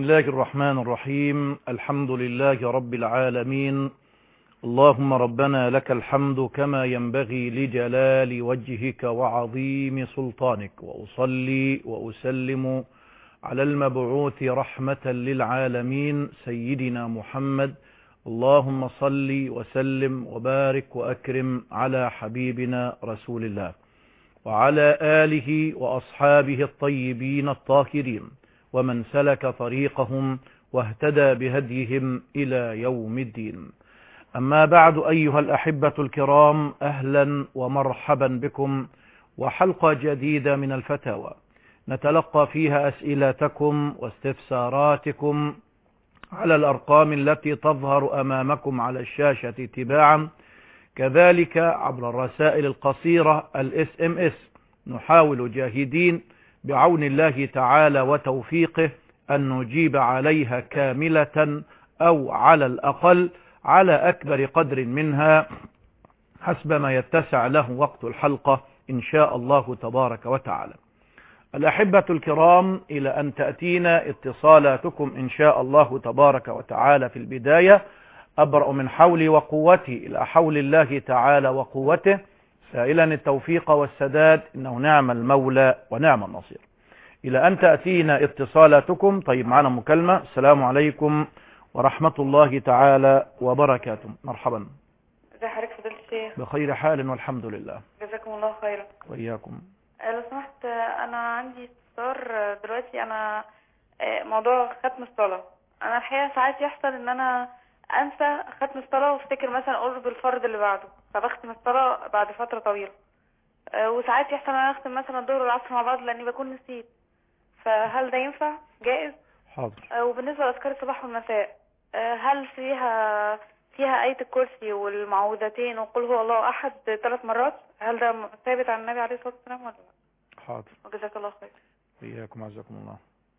الله الرحمن الرحيم الحمد لله رب العالمين اللهم ربنا لك الحمد كما ينبغي لجلال وجهك وعظيم سلطانك وأصلي وأسلم على المبعوث رحمة للعالمين سيدنا محمد اللهم صل وسلم وبارك وأكرم على حبيبنا رسول الله وعلى آله وأصحابه الطيبين الطاهرين ومن سلك طريقهم واهتدى بهديهم إلى يوم الدين أما بعد أيها الأحبة الكرام أهلا ومرحبا بكم وحلقة جديدة من الفتاوى نتلقى فيها أسئلتكم واستفساراتكم على الأرقام التي تظهر أمامكم على الشاشة تباعا كذلك عبر الرسائل القصيرة الاس ام اس نحاول جاهدين بعون الله تعالى وتوفيقه أن نجيب عليها كاملة أو على الأقل على أكبر قدر منها حسب ما يتسع له وقت الحلقة إن شاء الله تبارك وتعالى الأحبة الكرام إلى أن تأتينا اتصالاتكم إن شاء الله تبارك وتعالى في البداية أبرأ من حولي وقوتي إلى حول الله تعالى وقوته سائلا التوفيق والسداد إنه نعم المولى ونعم النصير إلى أن تأتينا اتصالاتكم طيب معنا مكالمة السلام عليكم ورحمة الله تعالى وبركاته مرحبا ازي حضرتك فضيلة الشيخ بخير حال والحمد لله جزاكم الله خيرا وإياكم آه، لو سمحت آه، انا عندي استفسار آه، دلوقتي انا آه، موضوع ختم الصلاة انا الحقيقة ساعات يحصل ان انا انسى ختم الصلاة وافتكر مثلا اقول بالفرض اللي بعده فبختم الصلاة بعد فترة طويلة آه، وساعات يحصل ان انا اختم مثلا الظهر والعصر مع بعض لاني بكون نسيت فهل ده ينفع جائز حاضر آه، وبالنسبة لأذكار الصباح والمساء آه، هل فيها فيها آية الكرسي والمعوذتين وقل هو الله أحد ثلاث مرات هل ده م- ثابت عن النبي عليه الصلاة والسلام ولا لا حاضر وجزاك الله خير إياكم عزكم الله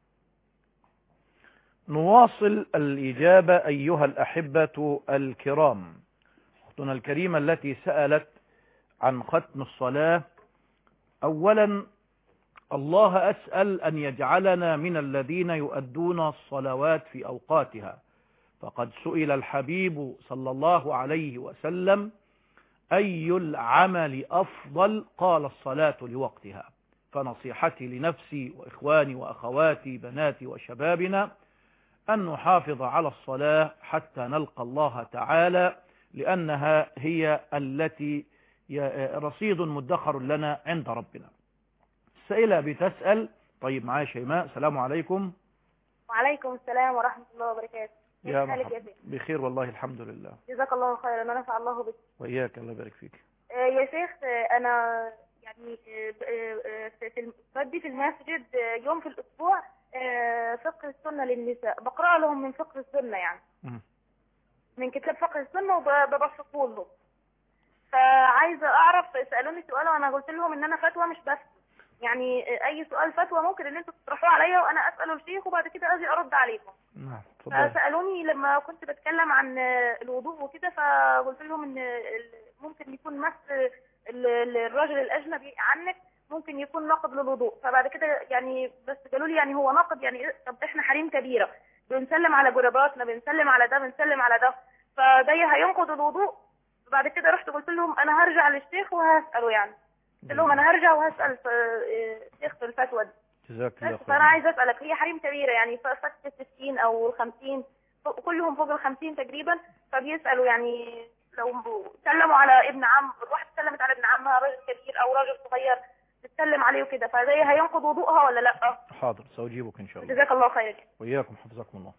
نواصل الإجابة أيها الأحبة الكرام أختنا الكريمة التي سألت عن ختم الصلاة أولا الله أسأل أن يجعلنا من الذين يؤدون الصلوات في أوقاتها فقد سئل الحبيب صلى الله عليه وسلم أي العمل أفضل قال الصلاة لوقتها فنصيحتي لنفسي وإخواني وأخواتي بناتي وشبابنا أن نحافظ على الصلاة حتى نلقى الله تعالى لأنها هي التي ي- رصيد مدخر لنا عند ربنا السائلة بتسأل طيب معايا شيماء السلام عليكم وعليكم السلام ورحمة الله وبركاته يا كيف حالك مرحبا يا شيخ بخير والله الحمد لله جزاك الله خيرا ونفع الله بك وإياك الله يبارك فيك آه، يا شيخ آه، أنا يعني آه، آه، آه، في في الم- بدي في المسجد آه، يوم في الأسبوع آه، فقه السنة للنساء بقرأ لهم من فقه السنة يعني مم. من كتاب فقه السنة وببسطه لهم فعايزة أعرف سألوني سؤال وأنا قلت لهم إن أنا فتوى مش بس يعني آه، أي سؤال فتوى ممكن إن أنتوا تطرحوه عليا وأنا أسأله الشيخ وبعد كده أجي أرد عليكم نعم تفضل فسألوني لما كنت بتكلم عن الوضوء وكده فقلت لهم ان ال- ممكن يكون مس ال- ال- الراجل الاجنبي عنك ممكن يكون ناقض للوضوء فبعد كده يعني بس قالوا لي يعني هو ناقض يعني إيه؟ طب احنا حريم كبيره بنسلم على جرباتنا بنسلم على ده بنسلم على ده فده هينقض الوضوء بعد كده رحت قلت لهم انا هرجع للشيخ وهساله يعني قلت لهم انا هرجع وهسال ف- الشيخ في الفتوى دي جزاك الله بس فانا خير عايزه اسالك هي حريم كبيره يعني ف- فك ال 60 او ال 50 فوق- كلهم فوق ال 50 تقريبا فبيسالوا يعني لو سلموا على ابن عم الواحد سلمت على ابن عمها راجل كبير او راجل صغير تسلم عليه وكده فزي هينقض وضوءها ولا لا حاضر سأجيبك إن شاء الله جزاك الله خيرا وإياكم حفظكم الله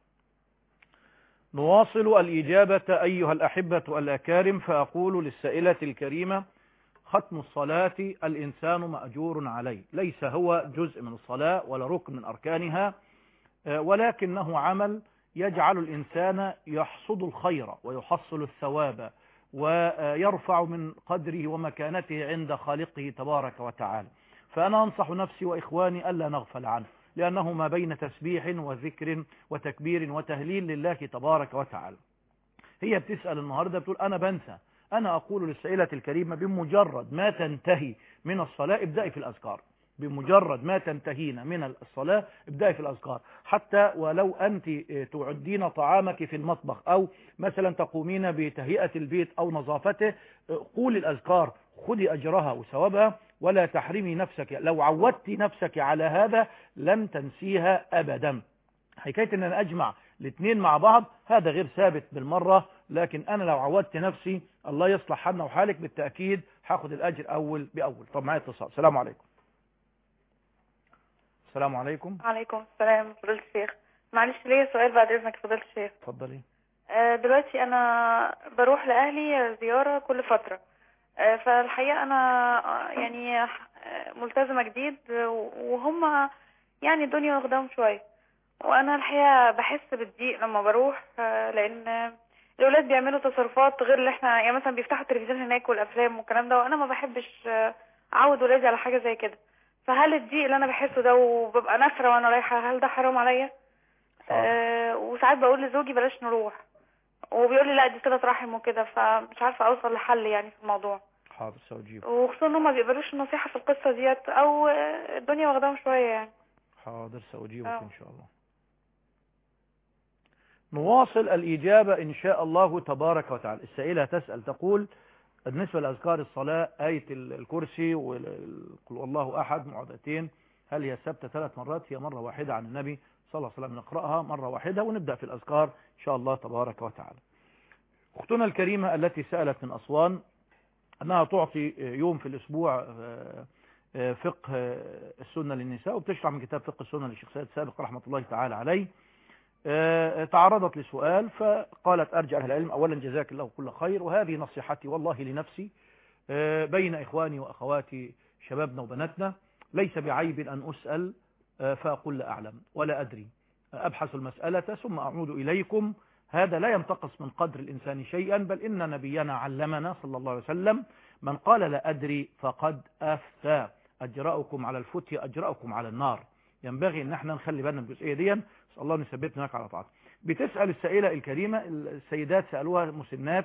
نواصل الإجابة أيها الأحبة الأكارم فأقول للسائلة الكريمة ختم الصلاة الإنسان مأجور عليه ليس هو جزء من الصلاة ولا ركن من أركانها آه، ولكنه عمل يجعل الإنسان يحصد الخير ويحصل الثواب ويرفع من قدره ومكانته عند خالقه تبارك وتعالى فأنا أنصح نفسي وإخواني ألا نغفل عنه لأنه ما بين تسبيح وذكر وتكبير وتهليل لله تبارك وتعالى هي بتسأل النهاردة بتقول أنا بنسى أنا أقول للسائلة الكريمة بمجرد ما تنتهي من الصلاة ابدأي في الأذكار بمجرد ما تنتهين من الصلاة ابدأي في الأذكار حتى ولو أنت تعدين طعامك في المطبخ أو مثلا تقومين بتهيئة البيت أو نظافته قولي الأذكار خذي أجرها وثوابها ولا تحرمي نفسك لو عودت نفسك على هذا لن تنسيها أبدا حكاية أن أنا أجمع الاثنين مع بعض هذا غير ثابت بالمرة لكن أنا لو عودت نفسي الله يصلح حالنا وحالك بالتأكيد هاخد الأجر أول بأول طب معايا اتصال السلام عليكم السلام عليكم عليكم السلام فضيلة الشيخ معلش ليا سؤال بعد إذنك فضيلة الشيخ اتفضلي آه، دلوقتي أنا بروح لأهلي زيارة كل فترة آه، فالحقيقة أنا آه، يعني آه، ملتزمة جديد آه، وهم يعني الدنيا واخداهم شوية وأنا الحقيقة بحس بالضيق لما بروح آه، لأن الأولاد بيعملوا تصرفات غير اللي احنا يعني مثلا بيفتحوا التلفزيون هناك والأفلام والكلام ده وأنا ما بحبش آه، أعود ولادي على حاجة زي كده فهل الضيق اللي أنا بحسه ده وببقى نافرة وأنا رايحة هل ده حرام عليا؟ آه وساعات بقول لزوجي بلاش نروح وبيقول لي لا دي صلة رحم وكده فمش عارفة أوصل لحل يعني في الموضوع حاضر سأجيب وخصوصا إن هم ما بيقبلوش النصيحة في القصة ديت أو آه، الدنيا واخداهم شوية يعني حاضر سأجيبك آه. إن شاء الله نواصل الإجابة إن شاء الله تبارك وتعالى السائلة تسأل تقول بالنسبة لأذكار الصلاة آية ال- الكرسي وقل الله أحد معوذتين هل هي ثابتة ثلاث مرات هي مرة واحدة عن النبي صلى الله عليه وسلم نقرأها مرة واحدة ونبدأ في الأذكار إن شاء الله تبارك وتعالى أختنا الكريمة التي سألت من أسوان أنها تعطي يوم في الأسبوع آه، آه، فقه آه، السنة للنساء وبتشرح من كتاب فقه السنة للشيخ سيد سابق رحمة الله تعالى عليه آه، تعرضت لسؤال فقالت أرجع أهل العلم أولا جزاك الله كل خير وهذه نصيحتي والله لنفسي آه، بين إخواني وأخواتي شبابنا وبناتنا ليس بعيب أن أسأل آه، فأقول لا أعلم ولا أدري أبحث المسألة ثم أعود إليكم هذا لا ينتقص من قدر الإنسان شيئا بل إن نبينا علمنا صلى الله عليه وسلم من قال لا أدري فقد أفتى أجرأكم على الفتي أجرأكم على النار ينبغي ان احنا نخلي بالنا من الجزئيه دي نسال الله ان يثبتنا هناك على طاعته بتسال السائله الكريمه السيدات سالوها مسنات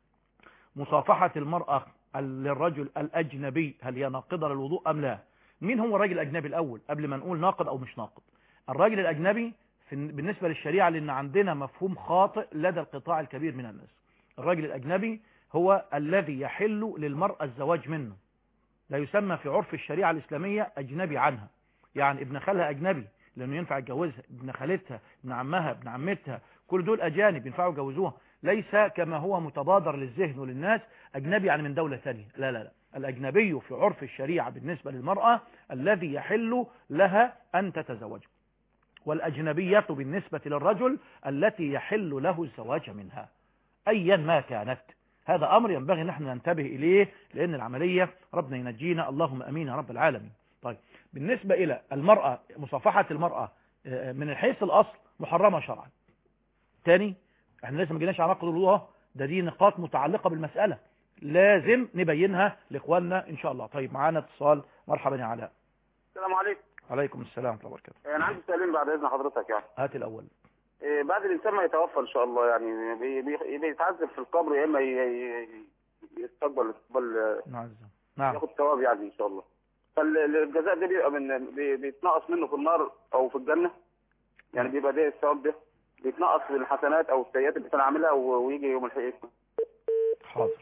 مصافحه المراه للرجل الاجنبي هل هي ناقضه للوضوء ام لا مين هو الراجل الاجنبي الاول قبل ما نقول ناقض او مش ناقض الراجل الاجنبي في بالنسبه للشريعه لان عندنا مفهوم خاطئ لدى القطاع الكبير من الناس الراجل الاجنبي هو الذي يحل للمراه الزواج منه لا يسمى في عرف الشريعه الاسلاميه اجنبي عنها يعني ابن خالها اجنبي لانه ينفع يتجوزها ابن خالتها ابن عمها ابن عمتها كل دول اجانب ينفعوا يجوزوها ليس كما هو متبادر للذهن وللناس اجنبي يعني من دولة ثانية لا لا لا الاجنبي في عرف الشريعة بالنسبة للمرأة الذي يحل لها ان تتزوج والاجنبية بالنسبة للرجل التي يحل له الزواج منها ايا ما كانت هذا امر ينبغي ان احنا ننتبه اليه لان العملية ربنا ينجينا اللهم امين يا رب العالمين طيب بالنسبة إلى المرأة مصافحة المرأة من حيث الأصل محرمة شرعا تاني احنا لسه ما جيناش على نقد الوضوء ده دي نقاط متعلقة بالمسألة لازم نبينها لإخواننا إن شاء الله طيب معانا اتصال مرحبا يا علاء السلام عليكم عليكم السلام ورحمة الله وبركاته انا عندي سؤالين بعد اذن حضرتك يعني هات الأول إيه، بعد الانسان ما يتوفى ان شاء الله يعني بي- بي- بيتعذب في القبر يا اما ي- ي- يستقبل استقبال نعم نعم ياخد ثواب يعني ان شاء الله فالجزاء ده بيبقى من بي- بيتنقص منه في النار او في الجنه يعني بيبقى ده الثواب ده بيتنقص في الحسنات او السيئات اللي كان عاملها و- ويجي يوم الحقيقه حاضر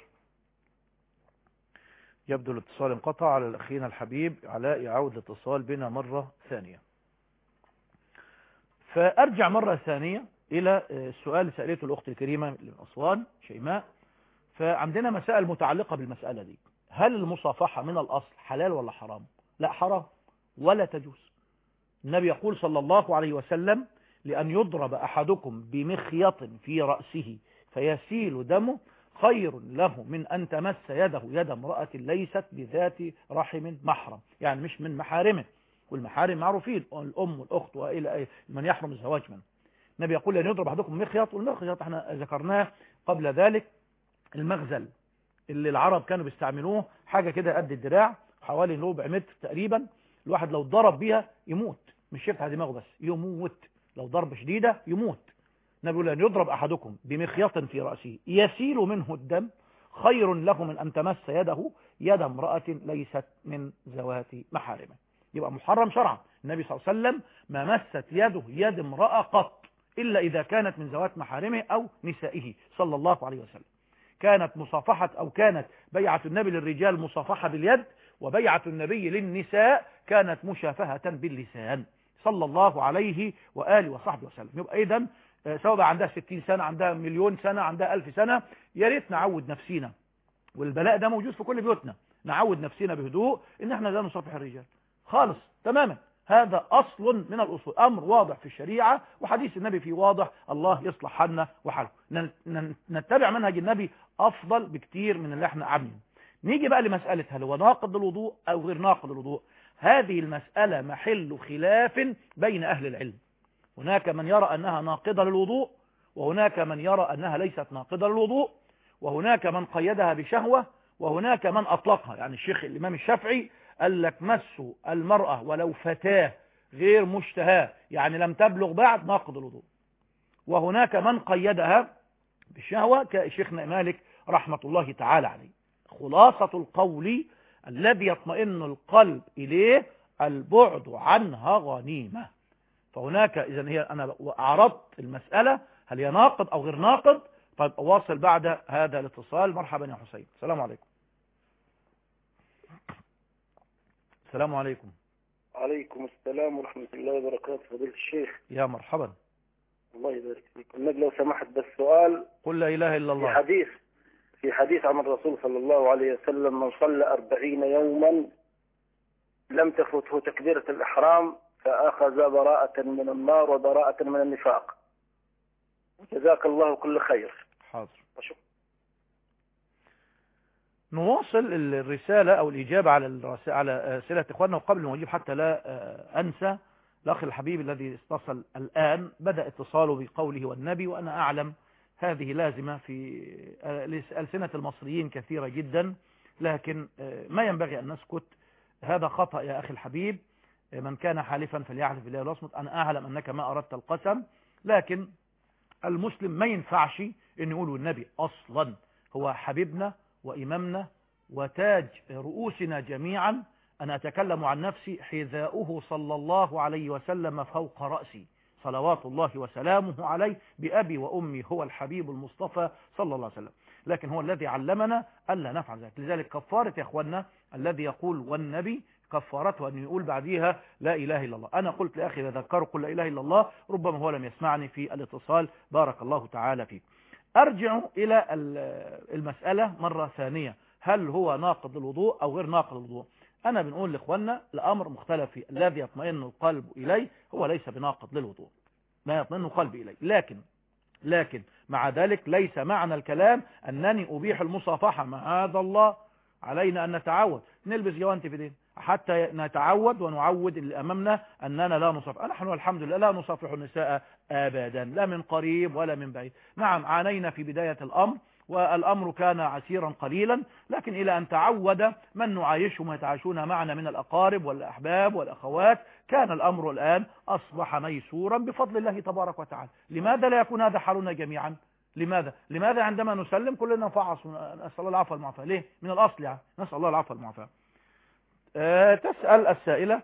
يبدو الاتصال انقطع على أخينا الحبيب علاء يعود الاتصال بنا مرة ثانية فأرجع مرة ثانية إلى السؤال اللي سألته الأخت الكريمة من أسوان شيماء فعندنا مسائل متعلقة بالمسألة دي هل المصافحة من الأصل حلال ولا حرام لا حرام ولا تجوز النبي يقول صلى الله عليه وسلم لأن يضرب أحدكم بمخيط في رأسه فيسيل دمه خير له من أن تمس يده يد امرأة ليست بذات رحم محرم يعني مش من محارمه والمحارم معروفين الأم والأخت وإلى من يحرم الزواج منه النبي يقول لأن يضرب أحدكم مخيط والمخيط احنا ذكرناه قبل ذلك المغزل اللي العرب كانوا بيستعملوه حاجة كده قد الدراع حوالي ربع متر تقريبا الواحد لو ضرب بيها يموت مش يفتح دماغه بس يموت لو ضرب شديدة يموت النبي يقول أن يضرب أحدكم بمخيط في رأسه يسيل منه الدم خير له من أن تمس يده يد امرأة ليست من ذوات محارمه يبقى محرم شرعا النبي صلى الله عليه وسلم ما مست يده يد امرأة قط إلا إذا كانت من ذوات محارمه أو نسائه صلى الله عليه وسلم كانت مصافحة أو كانت بيعة النبي للرجال مصافحة باليد وبيعة النبي للنساء كانت مشافهة باللسان صلى الله عليه وآله وصحبه وسلم يبقى إذن سواء عندها ستين سنة عندها مليون سنة عندها ألف سنة يا ريت نعود نفسينا والبلاء ده موجود في كل بيوتنا نعود نفسنا بهدوء ان احنا لا نصافح الرجال خالص تماما هذا أصل من الأصول أمر واضح في الشريعة وحديث النبي فيه واضح الله يصلح حالنا وحاله نتبع منهج النبي أفضل بكتير من اللي احنا عاملين نيجي بقى لمسألة هل هو ناقض الوضوء أو غير ناقض الوضوء هذه المسألة محل خلاف بين أهل العلم هناك من يرى أنها ناقضة للوضوء وهناك من يرى أنها ليست ناقضة للوضوء وهناك من قيدها بشهوة وهناك من أطلقها يعني الشيخ الإمام الشافعي قال لك مس المرأة ولو فتاة غير مشتهاة يعني لم تبلغ بعد ناقض الوضوء وهناك من قيدها بالشهوة كشيخنا مالك رحمة الله تعالى عليه خلاصة القول الذي يطمئن القلب إليه البعد عنها غنيمة فهناك إذا هي أنا عرضت المسألة هل هي ناقض أو غير ناقض طيب أواصل بعد هذا الاتصال مرحبا يا حسين السلام عليكم السلام عليكم عليكم السلام ورحمة الله وبركاته فضيلة الشيخ يا مرحبا الله يبارك فيك النبي لو سمحت بس سؤال قل لا إله إلا في الله حديث في حديث عن الرسول صلى الله عليه وسلم من صلى أربعين يوما لم تفته تكبيرة الإحرام فأخذ براءة من النار وبراءة من النفاق جزاك الله كل خير حاضر وشكرا نواصل الرسالة أو الإجابة على الرس... على أسئلة إخواننا وقبل ما أجيب حتى لا آه، أنسى الأخ الحبيب الذي اتصل الآن بدأ اتصاله بقوله والنبي وأنا أعلم هذه لازمة في آه، ألسنة المصريين كثيرة جدا لكن آه، ما ينبغي أن نسكت هذا خطأ يا أخي الحبيب آه، من كان حالفا فليحلف بالله ولا يصمت أنا أعلم أنك ما أردت القسم لكن المسلم ما ينفعش أن يقول النبي أصلا هو حبيبنا وإمامنا وتاج رؤوسنا جميعا أنا أتكلم عن نفسي حذاؤه صلى الله عليه وسلم فوق رأسي صلوات الله وسلامه عليه بأبي وأمي هو الحبيب المصطفى صلى الله عليه وسلم لكن هو الذي علمنا ألا نفعل ذلك لذلك كفارة يا أخوانا الذي يقول والنبي كفارته أن يقول بعديها لا إله إلا الله أنا قلت لأخي إذا ذكروا قل لا إله إلا الله ربما هو لم يسمعني في الاتصال بارك الله تعالى فيك أرجع إلى المسألة مرة ثانية هل هو ناقض الوضوء أو غير ناقض الوضوء أنا بنقول لإخواننا الأمر مختلف فيه الذي يطمئن القلب إليه هو ليس بناقض للوضوء لا يطمئن القلب إليه لكن لكن مع ذلك ليس معنى الكلام أنني أبيح المصافحة معاذ الله علينا أن نتعود نلبس جوانتي في دين حتى نتعود ونعود اللي أمامنا أننا لا نصافح نحن الحمد لله لا نصافح النساء أبدا لا من قريب ولا من بعيد نعم عانينا في بداية الأمر والأمر كان عسيرا قليلا لكن إلى أن تعود من نعايشهم ويتعايشون معنا من الأقارب والأحباب والأخوات كان الأمر الآن أصبح ميسورا بفضل الله تبارك وتعالى لماذا لا يكون هذا حالنا جميعا لماذا لماذا عندما نسلم كلنا نفعص نسأل الله العفو والمعافاة ليه من الأصل يعني نسأل الله العفو والمعافاة أه تسأل السائلة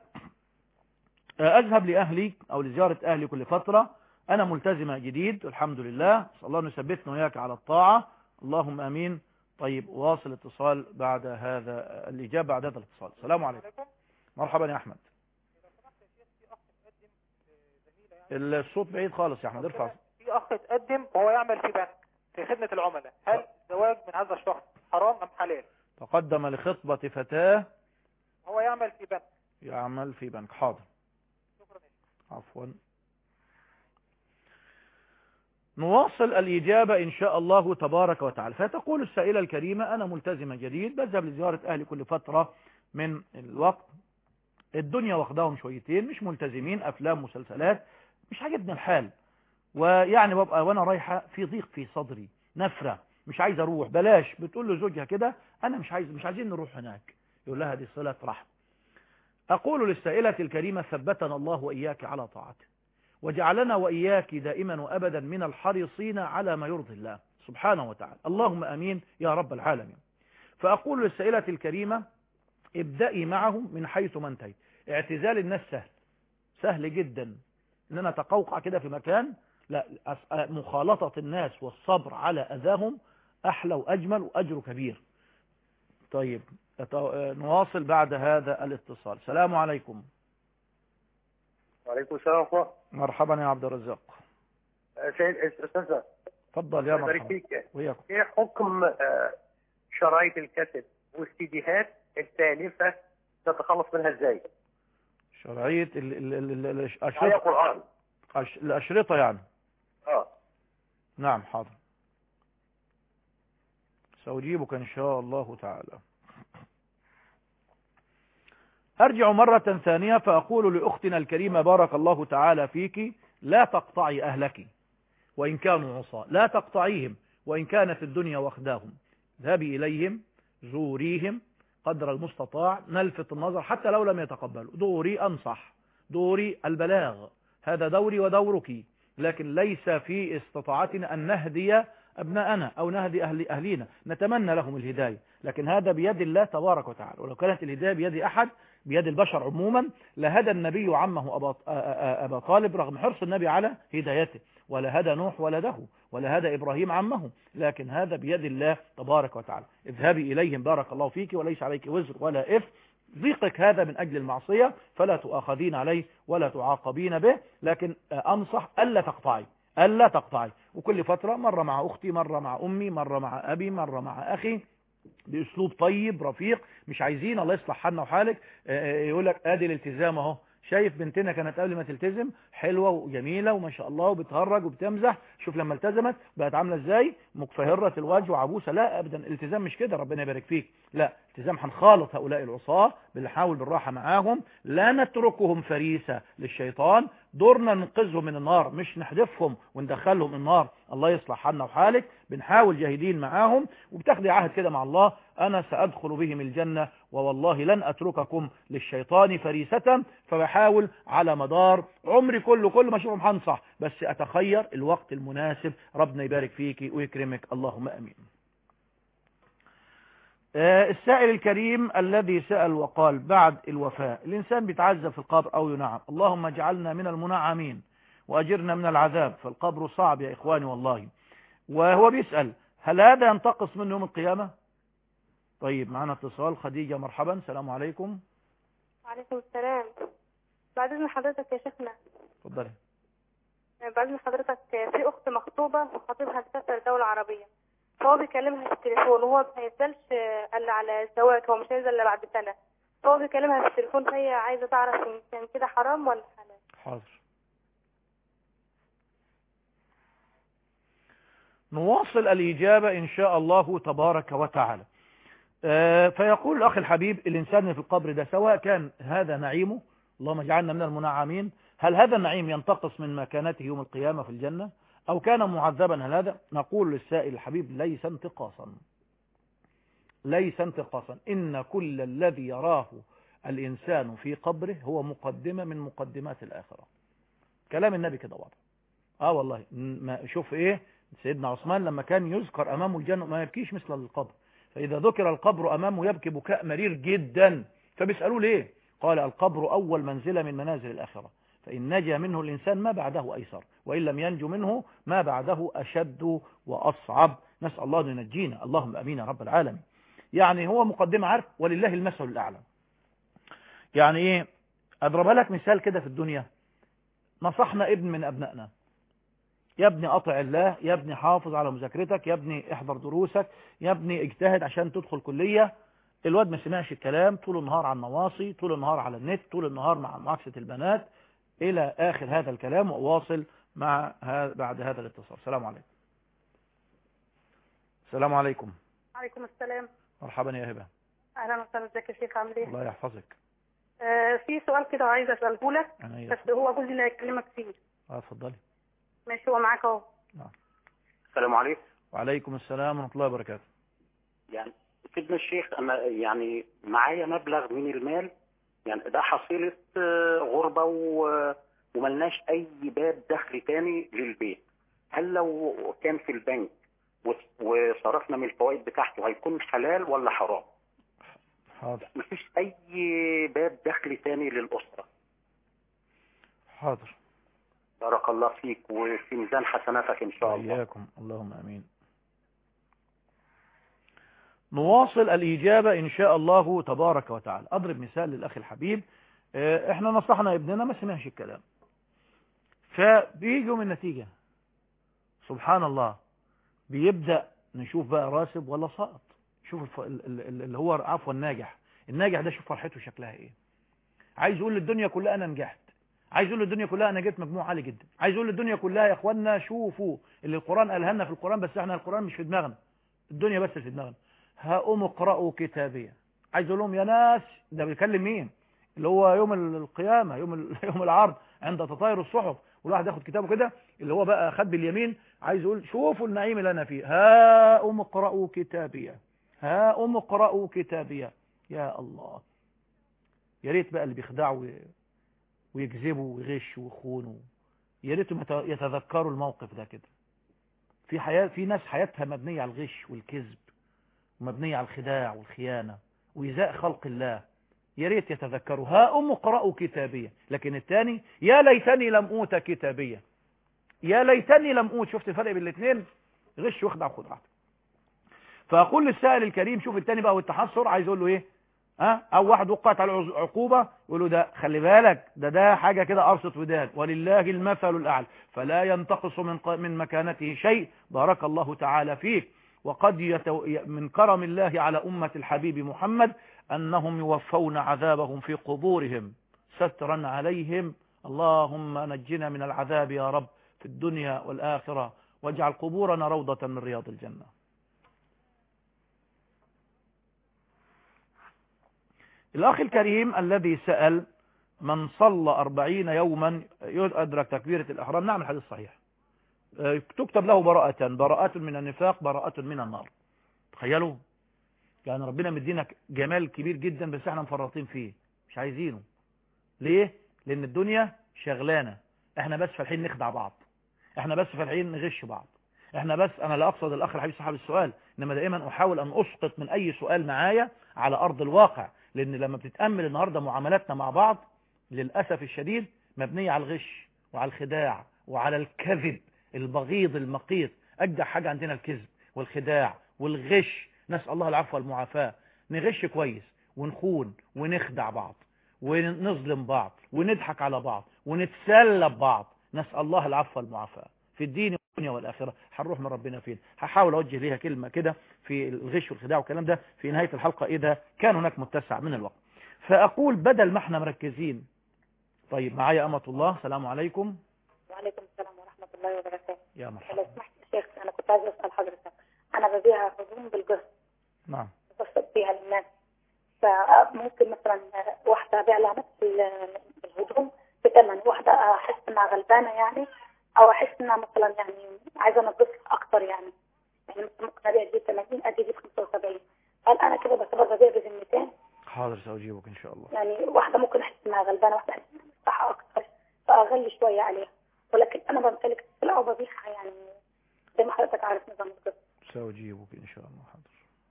أه أذهب لأهلي أو لزيارة أهلي كل فترة أنا ملتزمة جديد الحمد لله صلى الله أن يثبتنا وإياك على الطاعة اللهم أمين طيب واصل اتصال بعد هذا الإجابة بعد هذا الاتصال السلام عليكم مرحبا يا أحمد الصوت بعيد خالص يا أحمد ارفع في أخ اتقدم وهو يعمل في بنك في خدمة العملاء هل الزواج من هذا الشخص حرام أم حلال تقدم لخطبة فتاة هو يعمل في بنك يعمل في بنك حاضر شكرا يا شيخ. عفوا نواصل الإجابة إن شاء الله تبارك وتعالى فتقول السائلة الكريمة أنا ملتزمة جديد بذهب لزيارة أهلي كل فترة من الوقت الدنيا واخداهم شويتين مش ملتزمين أفلام مسلسلات مش عاجبني الحال ويعني ببقى وأنا رايحة في ضيق في صدري نفرة مش عايز أروح بلاش بتقول له زوجها كده أنا مش عايز مش عايزين نروح هناك يقول لها دي صلة رحم أقول للسائلة الكريمة ثبتنا الله وإياك على طاعته وجعلنا وإياك دائما وأبدا من الحريصين على ما يرضي الله سبحانه وتعالى اللهم أمين يا رب العالمين فأقول للسائلة الكريمة ابدأي معهم من حيث ما انتهيت اعتزال الناس سهل سهل جدا ان انا اتقوقع كده في مكان لا أس- مخالطة الناس والصبر على اذاهم احلى واجمل واجره كبير طيب أت- نواصل بعد هذا الاتصال السلام عليكم وعليكم السلام ورحمة الله مرحبا يا عبد الرزاق آه، سيد أستاذ تفضل يا الله يبارك مرحبا فيك وياكم ايه حكم آه، شرايط الكاسيت والسيديهات التالفة تتخلص منها ازاي؟ شرعية ال- ال- ال- ال- هي الأشرطة قرآن أش- الأشرطة يعني اه نعم حاضر سأجيبك إن شاء الله تعالى أرجع مرة ثانية فأقول لأختنا الكريمة بارك الله تعالى فيك لا تقطعي أهلك وإن كانوا عصاة لا تقطعيهم وإن كانت الدنيا واخداهم ذهبي إليهم زوريهم قدر المستطاع نلفت النظر حتى لو لم يتقبلوا دوري أنصح دوري البلاغ هذا دوري ودورك لكن ليس في استطاعتنا أن نهدي أبناءنا أو نهدي أهل أهلينا نتمنى لهم الهداية لكن هذا بيد الله تبارك وتعالى ولو كانت الهداية بيد أحد بيد البشر عموما لهدى النبي عمه أبا, أبا طالب رغم حرص النبي على هدايته ولا هدى نوح ولده ولا هدى إبراهيم عمه لكن هذا بيد الله تبارك وتعالى اذهبي إليهم بارك الله فيك وليس عليك وزر ولا إثم ضيقك هذا من أجل المعصية فلا تؤاخذين عليه ولا تعاقبين به لكن أنصح ألا تقطعي ألا تقطعي وكل فترة مرة مع أختي مرة مع أمي مرة مع أبي مرة مع أخي بأسلوب طيب رفيق مش عايزين الله يصلح حالنا وحالك يقول لك ادي الالتزام اهو شايف بنتنا كانت قبل ما تلتزم حلوة وجميلة وما شاء الله وبتهرج وبتمزح شوف لما التزمت بقت عاملة ازاي مكفهرة الوجه وعبوسة لا ابدا الالتزام مش كده ربنا يبارك فيك لا التزام هنخالط هؤلاء العصاة بنحاول بالراحة معاهم لا نتركهم فريسة للشيطان دورنا ننقذهم من النار مش نحذفهم وندخلهم النار الله يصلح حالنا وحالك بنحاول جاهدين معاهم وبتاخدي عهد كده مع الله انا سادخل بهم الجنة ووالله لن اترككم للشيطان فريسة فبحاول على مدار عمري كله كل ما اشوفهم هنصح بس اتخير الوقت المناسب ربنا يبارك فيك ويكرمك اللهم امين السائل الكريم الذي سأل وقال بعد الوفاة الإنسان بيتعذب في القبر أو ينعم اللهم اجعلنا من المنعمين وأجرنا من العذاب فالقبر صعب يا إخواني والله وهو بيسأل هل هذا ينتقص من يوم القيامة طيب معنا اتصال خديجة مرحبا السلام عليكم وعليكم السلام بعد اذن حضرتك يا شيخنا اتفضلي بعد اذن حضرتك في اخت مخطوبه وخطيبها سافر دوله عربيه فهو بيكلمها في التليفون وهو ما ينزلش الا على الزواج هو مش هينزل الا بعد سنه فهو بيكلمها في التليفون فهي عايزه تعرف ان كان كده حرام ولا حلال حاضر نواصل الإجابة إن شاء الله تبارك وتعالى فيقول الأخ الحبيب الإنسان في القبر ده سواء كان هذا نعيمه اللهم اجعلنا من المنعمين هل هذا النعيم ينتقص من مكانته يوم القيامة في الجنة أو كان معذبا هل هذا نقول للسائل الحبيب ليس انتقاصا ليس انتقاصا إن كل الذي يراه الإنسان في قبره هو مقدمة من مقدمات الآخرة كلام النبي كده واضح اه والله ما شوف ايه سيدنا عثمان لما كان يذكر امامه الجنة ما يبكيش مثل القبر فاذا ذكر القبر امامه يبكي بكاء مرير جدا فبيسألوه ليه قال القبر اول منزلة من منازل الاخرة فإن نجا منه الإنسان ما بعده أيسر وإن لم ينجو منه ما بعده أشد وأصعب نسأل الله أن ينجينا اللهم أمين يا رب العالمين يعني هو مقدمة عارف ولله المثل الأعلى يعني إيه أضرب لك مثال كده في الدنيا نصحنا ابن من أبنائنا يا ابني أطع الله يا ابني حافظ على مذاكرتك يا ابني احضر دروسك يا ابني اجتهد عشان تدخل كلية الواد ما سمعش الكلام طول النهار على النواصي طول النهار على النت طول النهار مع معاكسة البنات إلى آخر هذا الكلام وأواصل مع هذا بعد هذا الاتصال السلام عليكم السلام عليكم وعليكم السلام مرحبا يا هبة اهلا وسهلا ازيك يا شيخ عامل ايه الله يحفظك آه في سؤال كده عايزه اساله لك أنا بس هو جوزي اللي هيكلمك فيه اه اتفضلي ماشي هو معاك اهو السلام عليكم وعليكم السلام ورحمة الله وبركاته يعني سيدنا الشيخ انا يعني معايا مبلغ من المال يعني ده حصيلة آه، غربة و- وملناش اي باب دخل تاني للبيت هل لو كان في البنك وص- وصرفنا من الفوائد بتاعته هيكون حلال ولا حرام حاضر مفيش اي باب دخلي تاني للاسره حاضر بارك الله فيك وفي ميزان حسناتك ان شاء الله إياكم اللهم أمين نواصل الإجابة إن شاء الله تبارك وتعالى أضرب مثال للأخ الحبيب آه، إحنا نصحنا ابننا ما سمعش الكلام فبيجوا من النتيجة سبحان الله بيبدأ نشوف بقى راسب ولا ساقط شوف الف... ال- ال- اللي هو عفوا الناجح الناجح ده شوف فرحته شكلها ايه عايز يقول للدنيا كلها انا نجحت عايز يقول للدنيا كلها انا جبت مجموع عالي جدا عايز يقول للدنيا كلها يا اخوانا شوفوا اللي القرآن قالها لنا في القرآن بس احنا القرآن مش في دماغنا الدنيا بس في دماغنا هقوم اقرأوا كتابية عايز اقول لهم يا ناس ده بيكلم مين اللي هو يوم القيامة يوم ال- يوم العرض عند تطاير الصحف والواحد ياخد كتابه كده اللي هو بقى خد باليمين عايز يقول شوفوا النعيم اللي انا فيه هاقوم اقرأوا كتابية هاقوم اقرأوا كتابية يا الله يا ريت بقى اللي بيخدعوا وي- ويكذبوا ويغشوا ويخونوا يا ريتهم يت- يتذكروا الموقف ده كده في حياة في ناس حياتها مبنية على الغش والكذب ومبنية على الخداع والخيانة وإيذاء خلق الله يا ريت يتذكروا ها أم اقرأوا كتابية لكن الثاني يا ليتني لم أوت كتابية يا ليتني لم أوت شفت الفرق بين الاثنين غش واخدع وخدعة فأقول للسائل الكريم شوف الثاني بقى والتحسر عايز أقول له إيه ها أو واحد وقعت على العز- عقوبة يقول له ده خلي بالك ده ده حاجة كده قرصة ودان ولله المثل الأعلى فلا ينتقص من ق- من مكانته شيء بارك الله تعالى فيك وقد يتو... من كرم الله على أمة الحبيب محمد أنهم يوفون عذابهم في قبورهم سترا عليهم اللهم نجنا من العذاب يا رب في الدنيا والآخرة واجعل قبورنا روضة من رياض الجنة الأخ الكريم الذي سأل من صلى أربعين يوما يدرك تكبيرة الإحرام نعم الحديث صحيح آه، تكتب له براءة براءة من النفاق براءة من النار تخيلوا يعني ربنا مدينا جمال كبير جدا بس احنا مفرطين فيه مش عايزينه ليه لان الدنيا شغلانه احنا بس فالحين نخدع بعض احنا بس فالحين نغش بعض احنا بس انا لا اقصد الاخ الحبيب صاحب السؤال انما دائما احاول ان اسقط من اي سؤال معايا على ارض الواقع لان لما بتتامل النهارده معاملاتنا مع بعض للاسف الشديد مبنيه على الغش وعلى الخداع وعلى الكذب البغيض المقيت اجدع حاجه عندنا الكذب والخداع والغش نسال الله العفو والمعافاه نغش كويس ونخون ونخدع بعض ونظلم بعض ونضحك على بعض ونتسلى ببعض نسال الله العفو والمعافاه في الدين والدنيا والاخره هنروح من ربنا فين هحاول اوجه ليها كلمه كده في الغش والخداع والكلام ده في نهايه الحلقه اذا كان هناك متسع من الوقت فاقول بدل ما احنا مركزين طيب معايا امه الله السلام عليكم وعليكم السلام ورحمة الله وبركاته يا لو مرحبا سمحت يا شيخ أنا كنت عايزة أسأل حضرتك أنا ببيع هدوم بالقسط نعم بقسط بيها للناس فممكن مثلا واحدة أبيع لها نفس ال- الهدوم بثمن واحدة أحس إنها غلبانة يعني أو أحس إنها مثلا يعني عايزة أنقصها أكتر يعني يعني مثلا ممكن أبيع دي 80 أدي دي 75 هل أنا كده بعتبر ببيع بذمتين حاضر ساجيبك ان شاء الله يعني واحدة ممكن أحس إنها غلبانة واحدة أحس إنها مرتاحة أكتر فأغلي شوية عليها ولكن أنا بمتلك السلعة وببيعها يعني زي ما حضرتك عارف نظام القسط سأجيبك إن شاء الله حاضر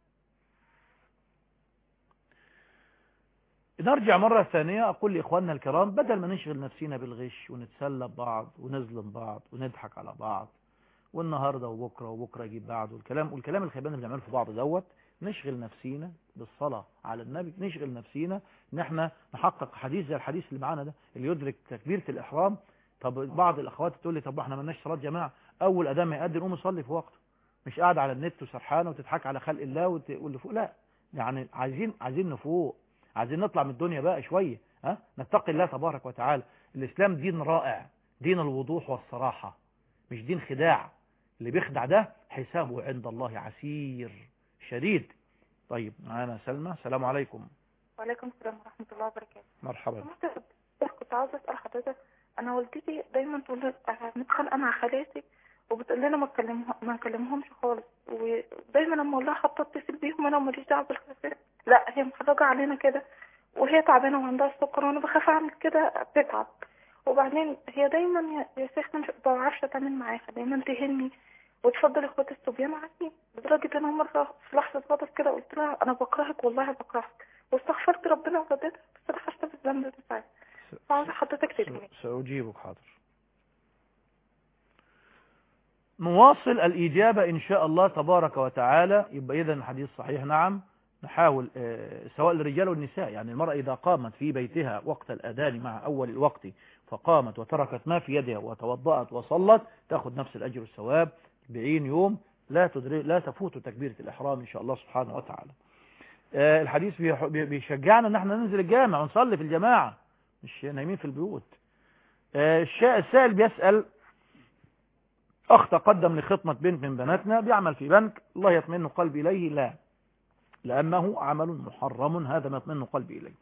نرجع مرة ثانية أقول لإخواننا الكرام بدل ما نشغل نفسنا بالغش ونتسلى ببعض ونظلم بعض ونضحك على بعض والنهاردة وبكرة وبكرة يجيب بعض والكلام والكلام الخيبان اللي بنعمله في بعض دوت نشغل نفسينا بالصلاة على النبي نشغل نفسينا ان احنا نحقق حديث زي الحديث اللي معانا ده اللي يدرك تكبيرة الإحرام طب بعض الأخوات تقول لي طب احنا مالناش صلاة جماعة أول أذان ما يأذن قوم يصلي في وقته مش قاعد على النت وسرحانه وتضحك على خلق الله وتقول له فوق لا يعني عايزين عايزين نفوق عايزين نطلع من الدنيا بقى شوية ها نتقي الله تبارك وتعالى الإسلام دين رائع دين الوضوح والصراحة مش دين خداع اللي بيخدع ده حسابه عند الله عسير شديد طيب معانا سلمى السلام عليكم وعليكم السلام ورحمة الله وبركاته مرحبا بس كنت عاوزة أسأل حضرتك أنا والدتي دايما تقول لي أنا متخانقة مع خالاتي وبتقول لنا ما تكلمهم ما نكلمهمش خالص ودايما لما أقول لها حابة أتصل بيهم أنا ماليش دعوة بالخلافات لا هي مخرجة علينا كده وهي تعبانة وعندها السكر وأنا بخاف أعمل كده بتتعب وبعدين هي دايما يا يا شيخ مش بعرفش أتعامل معاها دايما تهني وتفضل اخوات الصبيان عني لدرجة ان انا مرة في لحظة غضب كده قلت لها انا بكرهك والله بكرهك واستغفرت ربنا ورديتها بس انا حاسه بالذنب ده ساعتها فعاوزه حضرتك تدعي س- سأجيبك حاضر نواصل الإجابة إن شاء الله تبارك وتعالى يبقى إذا الحديث صحيح نعم نحاول آه، سواء الرجال والنساء يعني المرأة إذا قامت في بيتها وقت الأذان مع أول الوقت فقامت وتركت ما في يدها وتوضأت وصلت تأخذ نفس الأجر والثواب 40 يوم لا تدري لا تفوت تكبيرة الإحرام إن شاء الله سبحانه وتعالى آه، الحديث بيح- بي- بيشجعنا ان احنا ننزل الجامع ونصلي في الجماعة مش نايمين في البيوت آه، الشا- السائل بيسأل أخ تقدم لخطمة بنت من بناتنا بيعمل في بنك الله يطمئن قلبي إليه لا لأنه عمل محرم هذا ما يطمئن قلبي إليه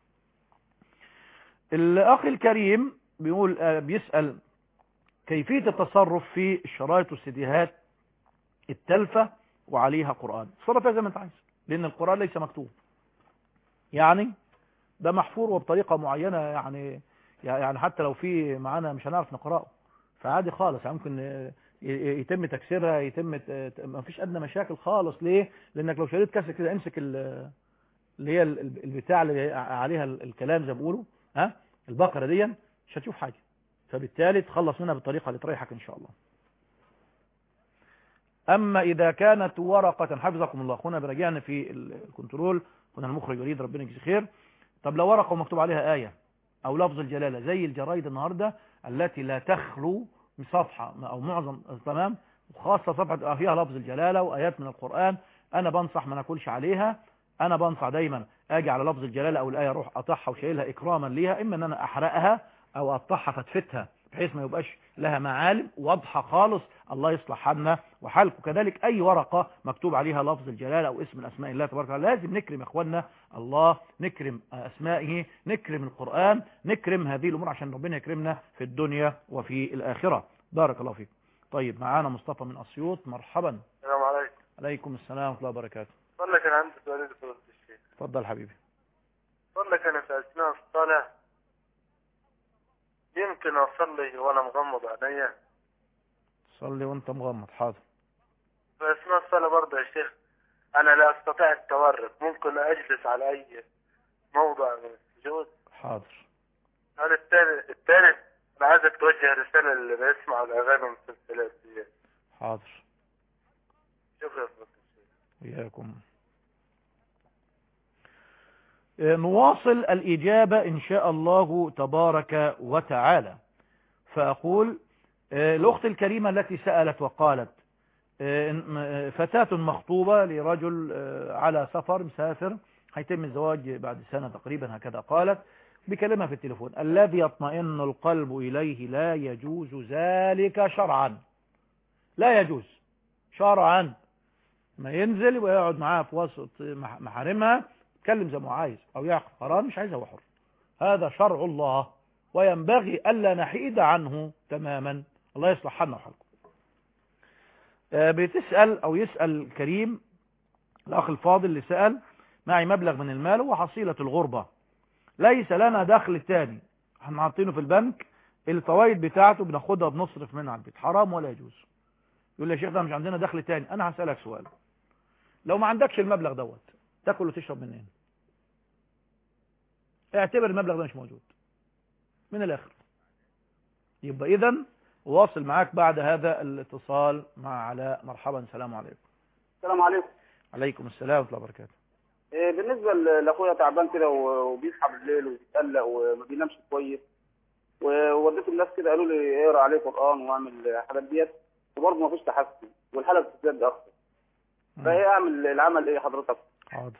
الأخ الكريم بيقول آه، بيسأل كيفية التصرف في الشرايط والسيديهات التلفة وعليها قرآن تصرف فيها زي ما انت عايز لأن القرآن ليس مكتوب يعني ده محفور وبطريقة معينة يعني يعني حتى لو في معانا مش هنعرف نقرأه فعادي خالص يعني ممكن آه، ي- يتم تكسيرها يتم ت- ما فيش ادنى مشاكل خالص ليه لانك لو شريت كاسه كده امسك ال- اللي هي ال- ال- البتاع اللي عليها ال- الكلام زي ما بيقولوا ها البقره دي مش هتشوف حاجه فبالتالي تخلص منها بالطريقه اللي تريحك ان شاء الله اما اذا كانت ورقه حفظكم الله اخونا براجعنا في ال- الكنترول كنا المخرج يريد ربنا يجزيه خير طب لو ورقه ومكتوب عليها ايه او لفظ الجلاله زي الجرايد النهارده التي لا تخلو من صفحه او معظم تمام وخاصه صفحه فيها لفظ الجلاله وايات من القران انا بنصح ما ناكلش عليها انا بنصح دايما اجي على لفظ الجلاله او الايه اروح اقطعها وشايلها اكراما ليها اما ان انا احرقها او اقطعها فتفتها بحيث ما يبقاش لها معالم واضحه خالص الله يصلح حالنا وحالكم كذلك اي ورقه مكتوب عليها لفظ الجلاله او اسم من اسماء الله تبارك وتعالى لازم نكرم يا اخواننا الله نكرم اسمائه نكرم القران نكرم هذه الامور عشان ربنا يكرمنا في الدنيا وفي الاخره بارك الله فيك طيب معانا مصطفى من اسيوط مرحبا السلام عليكم عليكم السلام ورحمه الله وبركاته والله كان عندي سؤال لفضيلة الشيخ اتفضل حبيبي والله كان في أثناء الصلاة يمكن أصلي وأنا مغمض عينيا صلي وانت مغمض حاضر في أثناء الصلاة برضه يا شيخ أنا لا أستطيع التورك ممكن أجلس على أي موضع من السجود حاضر هذا الثاني الثالث أنا عايزك توجه رسالة اللي بيسمعوا الأغاني والمسلسلات دي حاضر شكرا يا فضيلة الشيخ إياكم آه، نواصل الإجابة إن شاء الله تبارك وتعالى فأقول آه، الأخت الكريمة التي سألت وقالت آه، إن- آه، فتاة مخطوبة لرجل آه، على سفر مسافر هيتم الزواج بعد سنة تقريبا هكذا قالت بكلمة في التليفون الذي يطمئن القلب إليه لا يجوز ذلك شرعا لا يجوز شرعا ما ينزل ويقعد معاها في وسط مح- محارمها يتكلم زي ما هو عايز او يعقد قرار مش عايز هو حر هذا شرع الله وينبغي الا نحيد عنه تماما الله يصلح حالنا وحالكم آه، بتسال او يسال الكريم الاخ الفاضل اللي سال معي مبلغ من المال وحصيله الغربه ليس لنا دخل تاني احنا حاطينه في البنك الفوائد بتاعته بناخدها بنصرف منها على البيت حرام ولا يجوز يقول لي يا شيخ ده مش عندنا دخل تاني انا هسالك سؤال لو ما عندكش المبلغ دوت تاكل وتشرب منين اعتبر المبلغ ده مش موجود من الاخر يبقى اذا واصل معاك بعد هذا الاتصال مع علاء مرحبا سلام عليكم السلام عليكم عليكم السلام ورحمه الله وبركاته إيه، بالنسبه ل- لاخويا تعبان كده و- وبيصحى بالليل ويتقلق وما بينامش كويس ووديت الناس كده قالوا لي اقرا عليه قران واعمل الحاجات ديت وبرضه ما فيش تحسن والحاله بتزداد اكتر فايه اعمل العمل ايه حضرتك؟ حاضر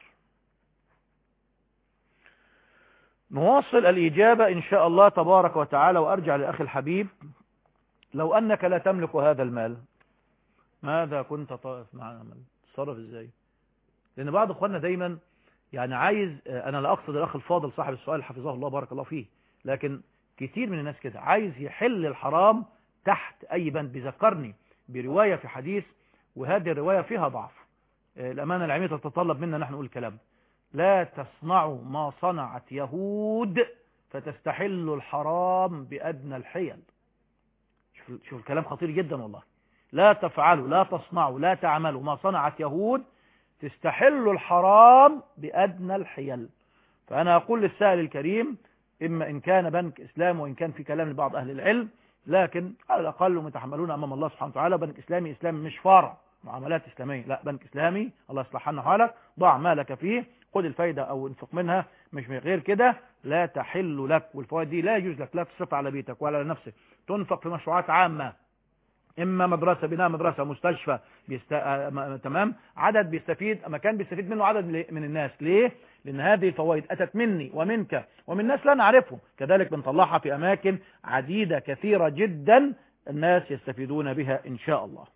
نواصل الإجابة إن شاء الله تبارك وتعالى وأرجع لأخي الحبيب لو أنك لا تملك هذا المال ماذا كنت طائف معنا من تصرف إزاي لأن بعض أخواننا دايما يعني عايز أنا لا أقصد الأخ الفاضل صاحب السؤال حفظه الله بارك الله فيه لكن كتير من الناس كده عايز يحل الحرام تحت أي بند بيذكرني برواية في حديث وهذه الرواية فيها ضعف الأمانة العلمية تتطلب منا نحن نقول الكلام لا تصنعوا ما صنعت يهود فتستحلوا الحرام بأدنى الحيل شوف, شوف الكلام خطير جدا والله لا تفعلوا لا تصنعوا لا تعملوا ما صنعت يهود تستحلوا الحرام بأدنى الحيل فأنا أقول للسائل الكريم إما إن كان بنك إسلام وإن كان في كلام لبعض أهل العلم لكن على الأقل متحملون أمام الله سبحانه وتعالى بنك إسلامي إسلام مش فرع معاملات إسلامية لا بنك إسلامي الله يصلح لنا حالك ضع مالك فيه خد الفايدة أو انفق منها مش من غير كده لا تحل لك والفوائد دي لا يجوز لك لا تصرف على بيتك ولا على نفسك تنفق في مشروعات عامة إما مدرسة بناء مدرسة مستشفى بيست... آه، م- تمام عدد بيستفيد مكان بيستفيد منه عدد ل- من الناس ليه؟ لأن هذه الفوائد أتت مني ومنك ومن ناس لا نعرفهم كذلك بنطلعها في أماكن عديدة كثيرة جدا الناس يستفيدون بها إن شاء الله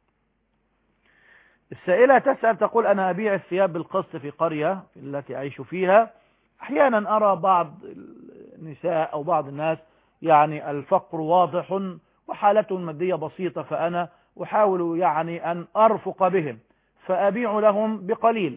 السائلة تسأل تقول أنا أبيع الثياب بالقسط في قرية التي أعيش فيها أحيانا أرى بعض النساء أو بعض الناس يعني الفقر واضح وحالتهم المادية بسيطة فأنا أحاول يعني أن أرفق بهم فأبيع لهم بقليل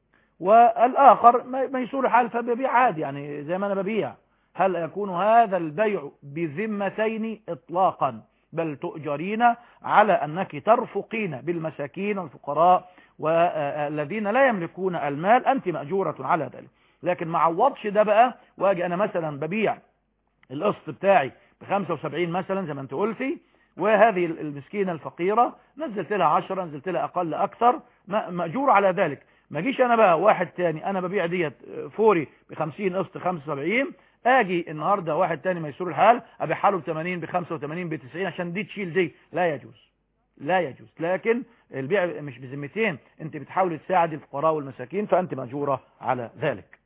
والآخر ما- ميسور الحال فببيع عادي يعني زي ما أنا ببيع هل يكون هذا البيع بذمتين إطلاقا بل تؤجرين على أنك ترفقين بالمساكين والفقراء والذين لا يملكون المال أنت مأجورة على ذلك لكن ما عوضش ده بقى واجي أنا مثلا ببيع القسط بتاعي ب 75 مثلا زي ما انت قلتي وهذه المسكينة الفقيرة نزلت لها 10 نزلت لها أقل أكثر ما- مأجور على ذلك ما جيش أنا بقى واحد تاني أنا ببيع ديت فوري ب 50 قسط 75 اجي النهارده واحد تاني ميسور الحال ابيعها له ب 80 ب 85 ب 90 عشان دي تشيل دي لا يجوز لا يجوز لكن البيع مش بذمتين انت بتحاول تساعد الفقراء والمساكين فانت ماجوره على ذلك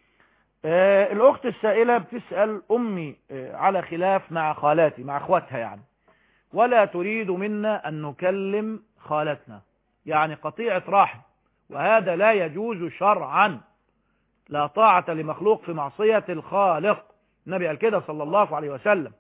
آه الاخت السائله بتسال امي آه على خلاف مع خالاتي مع اخواتها يعني ولا تريد منا ان نكلم خالتنا يعني قطيعه رحم وهذا لا يجوز شرعا لا طاعة لمخلوق في معصية الخالق النبي قال كده صلى الله عليه وسلم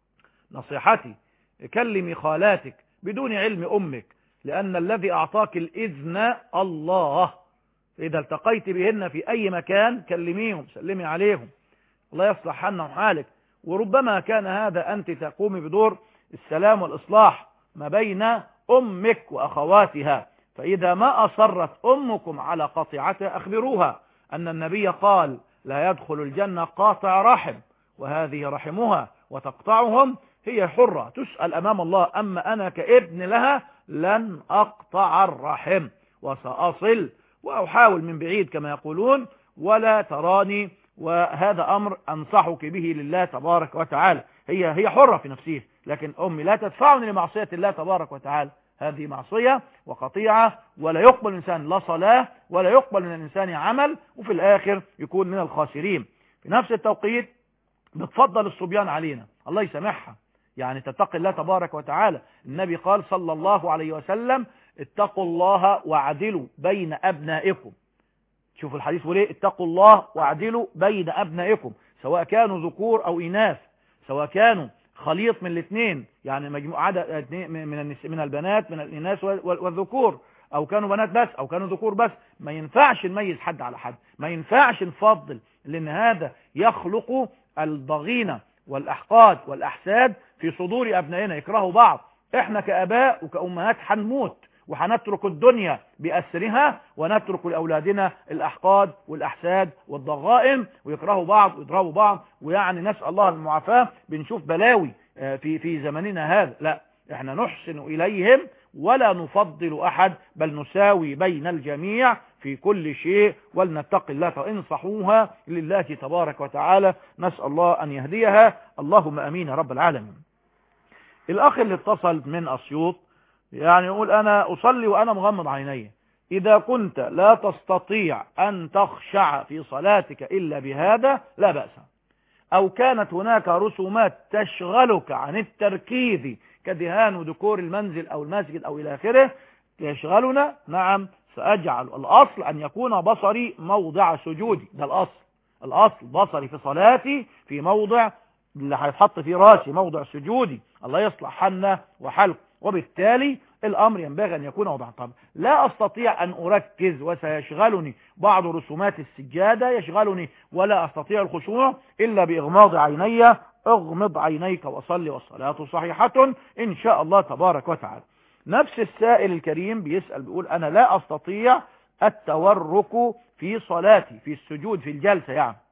نصيحتي كلمي خالاتك بدون علم أمك لأن الذي أعطاك الإذن الله إذا التقيت بهن في أي مكان كلميهم سلمي عليهم الله يصلح حالنا وحالك وربما كان هذا أنت تقومي بدور السلام والإصلاح ما بين أمك وأخواتها فإذا ما أصرت أمكم على قطيعتها أخبروها أن النبي قال لا يدخل الجنة قاطع رحم وهذه رحمها وتقطعهم هي حرة تسأل أمام الله أما أنا كابن لها لن أقطع الرحم وسأصل وأحاول من بعيد كما يقولون ولا تراني وهذا أمر أنصحك به لله تبارك وتعالى هي هي حرة في نفسها لكن أمي لا تدفعني لمعصية الله تبارك وتعالى هذه معصية وقطيعة ولا يقبل الإنسان لا صلاة ولا يقبل من الإنسان عمل وفي الآخر يكون من الخاسرين في نفس التوقيت بتفضل الصبيان علينا الله يسامحها يعني تتقي الله تبارك وتعالى النبي قال صلى الله عليه وسلم اتقوا الله واعدلوا بين أبنائكم شوفوا الحديث وليه اتقوا الله واعدلوا بين أبنائكم سواء كانوا ذكور أو إناث سواء كانوا خليط من الاثنين يعني مجموعة عدد من النس... من البنات من الإناث والذكور أو كانوا بنات بس أو كانوا ذكور بس ما ينفعش نميز حد على حد ما ينفعش نفضل لأن هذا يخلق الضغينة والأحقاد والأحساد في صدور أبنائنا يكرهوا بعض احنا كأباء وكأمهات حنموت وحنترك الدنيا بأسرها ونترك لأولادنا الأحقاد والأحساد والضغائن ويكرهوا بعض ويضربوا بعض ويعني نسأل الله المعافاة بنشوف بلاوي في في زمننا هذا لا احنا نحسن إليهم ولا نفضل أحد بل نساوي بين الجميع في كل شيء ولنتق الله فانصحوها لله تبارك وتعالى نسأل الله أن يهديها اللهم أمين يا رب العالمين الأخ اللي اتصل من أسيوط يعني يقول أنا أصلي وأنا مغمض عيني إذا كنت لا تستطيع أن تخشع في صلاتك إلا بهذا لا بأس أو كانت هناك رسومات تشغلك عن التركيز كدهان ديكور المنزل أو المسجد أو إلى آخره يشغلنا نعم سأجعل الأصل أن يكون بصري موضع سجودي ده الأصل الأصل بصري في صلاتي في موضع اللي هيتحط فيه راسي موضع سجودي الله يصلح حالنا وحالكم وبالتالي الأمر ينبغي أن يكون وضع طب لا أستطيع أن أركز وسيشغلني بعض رسومات السجادة يشغلني ولا أستطيع الخشوع إلا بإغماض عيني اغمض عينيك وصل والصلاة صحيحة إن شاء الله تبارك وتعالى نفس السائل الكريم بيسأل بيقول أنا لا أستطيع التورك في صلاتي في السجود في الجلسة يعني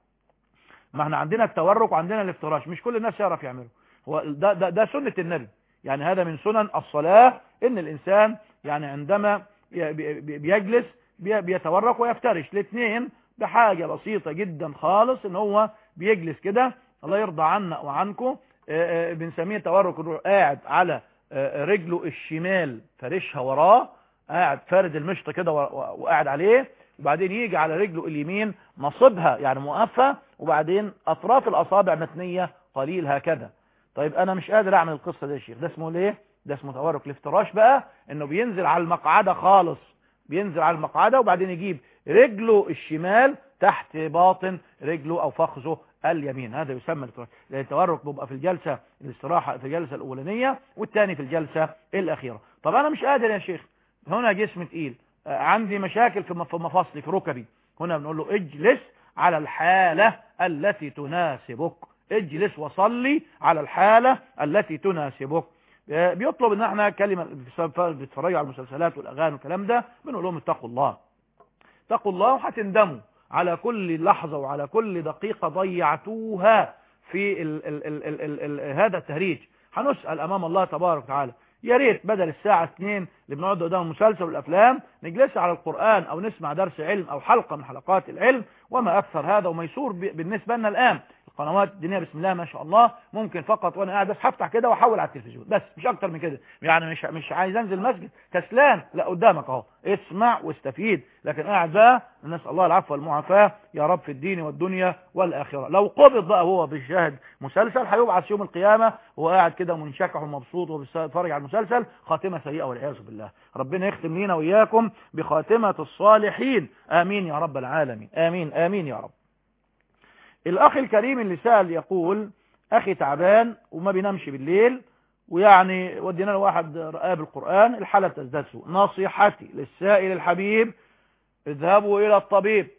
ما احنا عندنا التورك وعندنا الافتراش مش كل الناس يعرف يعمله هو ده, ده, ده سنة النبي يعني هذا من سنن الصلاة ان الانسان يعني عندما ي- بي- بي- بيجلس بي- بيتورك ويفترش الاثنين بحاجة بسيطة جدا خالص ان هو بيجلس كده الله يرضى عنا وعنكم آه، آه، بنسميه تورك الروح قاعد على آه، رجله الشمال فارشها وراه قاعد فارد المشط كده و- و- وقاعد عليه وبعدين يجي على رجله اليمين نصبها يعني موقفة وبعدين اطراف الاصابع متنية قليل هكذا طيب انا مش قادر اعمل القصة دي يا شيخ ده اسمه ليه ده اسمه تورك الافتراش بقى انه بينزل على المقعدة خالص بينزل على المقعدة وبعدين يجيب رجله الشمال تحت باطن رجله او فخذه اليمين هذا يسمى الافتراش لان التورك بيبقى في الجلسة الاستراحة في الجلسة الاولانية والثاني في الجلسة الاخيرة طب انا مش قادر يا شيخ هنا جسم تقيل آه، عندي مشاكل في في مفاصلي في ركبي هنا بنقول له اجلس على الحالة التي تناسبك اجلس وصلي على الحالة التي تناسبك آه، بيطلب ان احنا كلمة بيتفرجوا على المسلسلات والاغاني والكلام ده بنقول لهم اتقوا الله اتقوا الله وهتندموا على كل لحظة وعلى كل دقيقة ضيعتوها في ال ال ال ال ال ال هذا التهريج هنسأل امام الله تبارك وتعالى يا ريت بدل الساعة 2 اللي بنقعد قدام المسلسل والافلام نجلس على القرآن او نسمع درس علم او حلقة من حلقات العلم وما اكثر هذا وميسور ب- بالنسبة لنا الان القنوات الدينية بسم الله ما شاء الله ممكن فقط وانا قاعد بس هفتح كده واحول على التلفزيون بس مش اكتر من كده يعني مش مش عايز انزل مسجد كسلان لا قدامك اهو اسمع واستفيد لكن قاعد بقى نسال الله العفو والمعافاه يا رب في الدين والدنيا والاخره لو قبض بقى هو بيشاهد مسلسل هيبعث يوم القيامه وهو قاعد كده منشكح ومبسوط وبيتفرج على المسلسل خاتمه سيئه والعياذ بالله ربنا يختم لينا واياكم بخاتمه الصالحين امين يا رب العالمين امين امين يا رب الاخ الكريم اللي سأل يقول اخي تعبان وما بينامش بالليل ويعني ودينا له واحد رآه بالقرآن الحالة تزداد سوء نصيحتي للسائل الحبيب اذهبوا الى الطبيب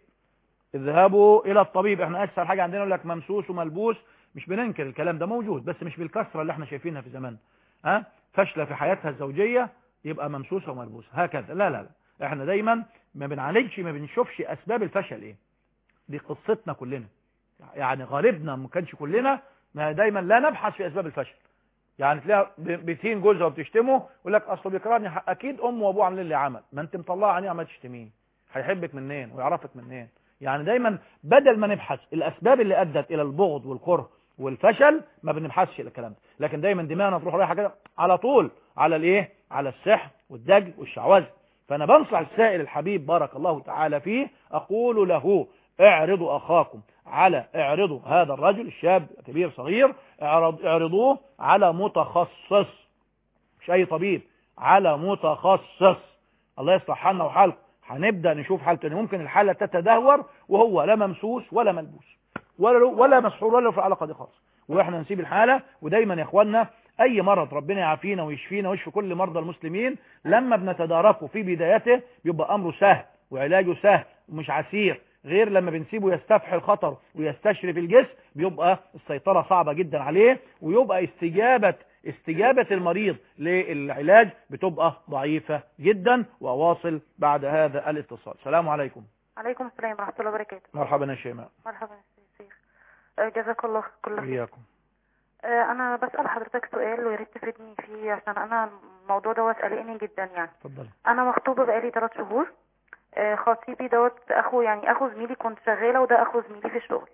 اذهبوا الى الطبيب احنا اسهل حاجة عندنا يقول لك ممسوس وملبوس مش بننكر الكلام ده موجود بس مش بالكثرة اللي احنا شايفينها في زمان ها فشلة في حياتها الزوجية يبقى ممسوسة وملبوسة هكذا لا لا لا احنا دايما ما بنعالجش ما بنشوفش اسباب الفشل ايه دي قصتنا كلنا يعني غالبنا ما كانش كلنا ما دايما لا نبحث في اسباب الفشل يعني تلاقي بيتين جوزها وبتشتمه يقول لك اصله بيكرهني اكيد امه وابوه عاملين لي عمل ما انت مطلعه عينيه عمال تشتميه هيحبك منين ويعرفك منين يعني دايما بدل ما نبحث الاسباب اللي ادت الى البغض والكره والفشل ما بنبحثش الكلام ده لكن دايما دماغنا تروح رايحه كده على طول على الايه على السحر والدجل والشعوذه فانا بنصح السائل الحبيب بارك الله تعالى فيه اقول له اعرضوا اخاكم على اعرضوا هذا الرجل الشاب كبير صغير اعرض اعرضوه على متخصص مش اي طبيب على متخصص الله يصلح حالنا وحالكم هنبدا نشوف حالته ان ممكن الحاله تتدهور وهو لا ممسوس ولا ملبوس ولا ولا مسحور ولا في العلاقه دي خالص واحنا نسيب الحاله ودايما يا اخوانا اي مرض ربنا يعافينا ويشفينا ويشفي كل مرضى المسلمين لما بنتداركه في بدايته بيبقى امره سهل وعلاجه سهل ومش عسير غير لما بنسيبه يستفحل الخطر ويستشرف الجسم بيبقى السيطرة صعبة جدا عليه ويبقى استجابة استجابة المريض للعلاج بتبقى ضعيفة جدا وأواصل بعد هذا الاتصال السلام عليكم عليكم السلام ورحمة الله وبركاته مرحبا يا شيماء مرحبا يا شيخ آه، جزاك الله كل خير إياكم آه، أنا بسأل حضرتك سؤال ويا ريت تفيدني فيه عشان أنا الموضوع دوت قلقني جدا يعني اتفضلي أنا مخطوبة بقالي ثلاث شهور آه، خطيبي دوت أخو يعني أخو زميلي كنت شغالة وده أخو زميلي في الشغل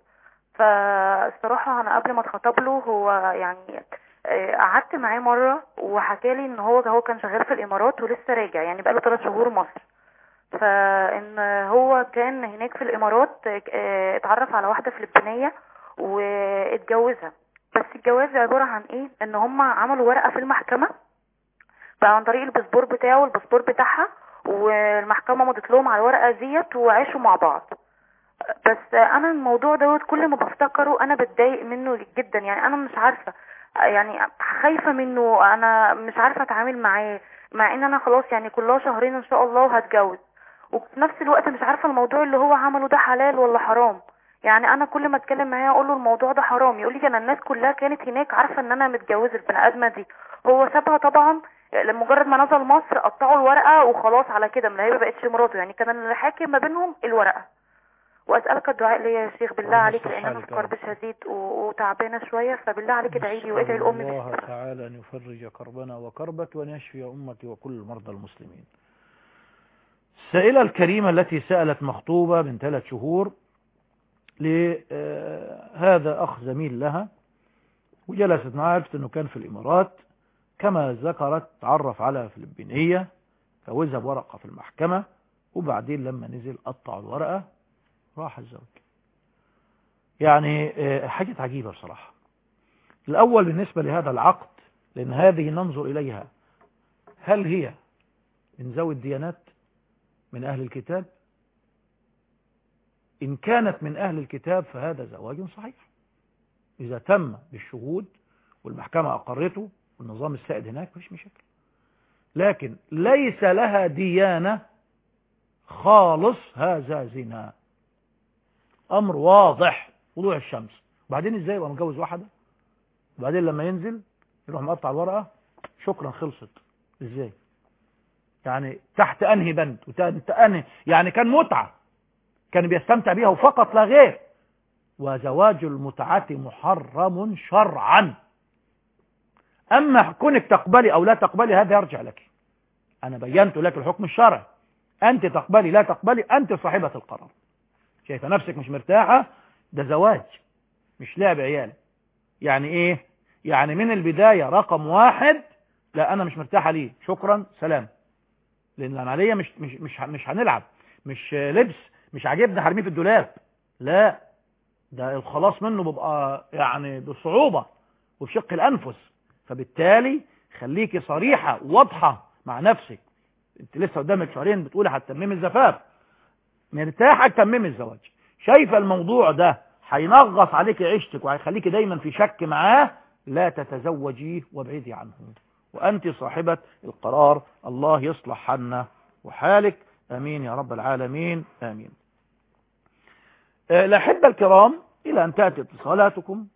فالصراحة أنا قبل ما اتخطب له هو يعني آه، قعدت معاه مرة وحكالي إن هو هو كان شغال في الإمارات ولسه راجع يعني بقاله ثلاث شهور مصر فإن هو كان هناك في الإمارات آه، اتعرف على واحدة فلبينية واتجوزها بس الجواز عبارة عن ايه ان هم عملوا ورقة في المحكمة بقى عن طريق الباسبور بتاعه والباسبور بتاعها والمحكمة مضت لهم على الورقة ديت وعاشوا مع بعض بس انا الموضوع دوت كل ما بفتكره انا بتضايق منه جدا يعني انا مش عارفة يعني خايفة منه انا مش عارفة اتعامل معاه مع ان انا خلاص يعني كلها شهرين ان شاء الله وهتجوز وفي نفس الوقت مش عارفة الموضوع اللي هو عمله ده حلال ولا حرام يعني انا كل ما اتكلم معاه اقول له الموضوع ده حرام يقول لي انا الناس كلها كانت هناك عارفه ان انا متجوزه البني ادمه دي هو سابها طبعا لمجرد ما نزل مصر قطعوا الورقه وخلاص على كده ما هي ما بقتش مراته يعني كان اللي حاكم ما بينهم الورقه واسالك الدعاء ليا يا شيخ بالله عليك يصلح لان انا في حالك يا كرب شديد و- وتعبانه شويه فبالله عليك ادعي لي وادعي نسأل لامي الله بالشفاء. تعالى أن يفرج كربنا وكربك وأن يشفي أمتي وكل مرضى المسلمين السائلة الكريمة التي سألت مخطوبة من ثلاث شهور لهذا أخ زميل لها وجلست معه عرفت أنه كان في الإمارات كما ذكرت تعرف على فلبينية فوزها بورقة في المحكمة وبعدين لما نزل قطع الورقة راح الزوج يعني آه، حاجة عجيبة بصراحة الأول بالنسبة لهذا العقد لأن هذه ننظر إليها هل هي من ذوي الديانات من أهل الكتاب إن كانت من أهل الكتاب فهذا زواج صحيح إذا تم بالشهود والمحكمة أقرته والنظام السائد هناك مفيش مشاكل لكن ليس لها ديانة خالص هذا زنا أمر واضح وضوح الشمس وبعدين إزاي يبقى متجوز واحدة وبعدين لما ينزل يروح مقطع الورقة شكرا خلصت ازاي يعني تحت انهي بند وتحت انهي يعني كان متعة كان بيستمتع بيها وفقط لا غير وزواج المتعة محرم شرعا اما كونك تقبلي او لا تقبلي هذا يرجع لك انا بينت لك الحكم الشرعي انت تقبلي لا تقبلي انت صاحبة القرار شايفة نفسك مش مرتاحة ده زواج مش لعب عيال يعني ايه يعني من البداية رقم واحد لا انا مش مرتاحة ليه شكرا سلام لان العملية مش مش مش مش هنلعب مش لبس مش عاجبني هرميه في الدولاب لا ده الخلاص منه بيبقى يعني بصعوبة وبشق الانفس فبالتالي خليكي صريحة واضحة مع نفسك انت لسه قدامك شهرين بتقولي هتتممي الزفاف مرتاحة تممي الزواج شايفة الموضوع ده هينغص عليك عيشتك وهيخليك دايما في شك معاه لا تتزوجيه وابعدي عنه وأنت صاحبة القرار الله يصلح حالنا وحالك أمين يا رب العالمين آمين آه، الأحبة الكرام إلى أن تأتي اتصالاتكم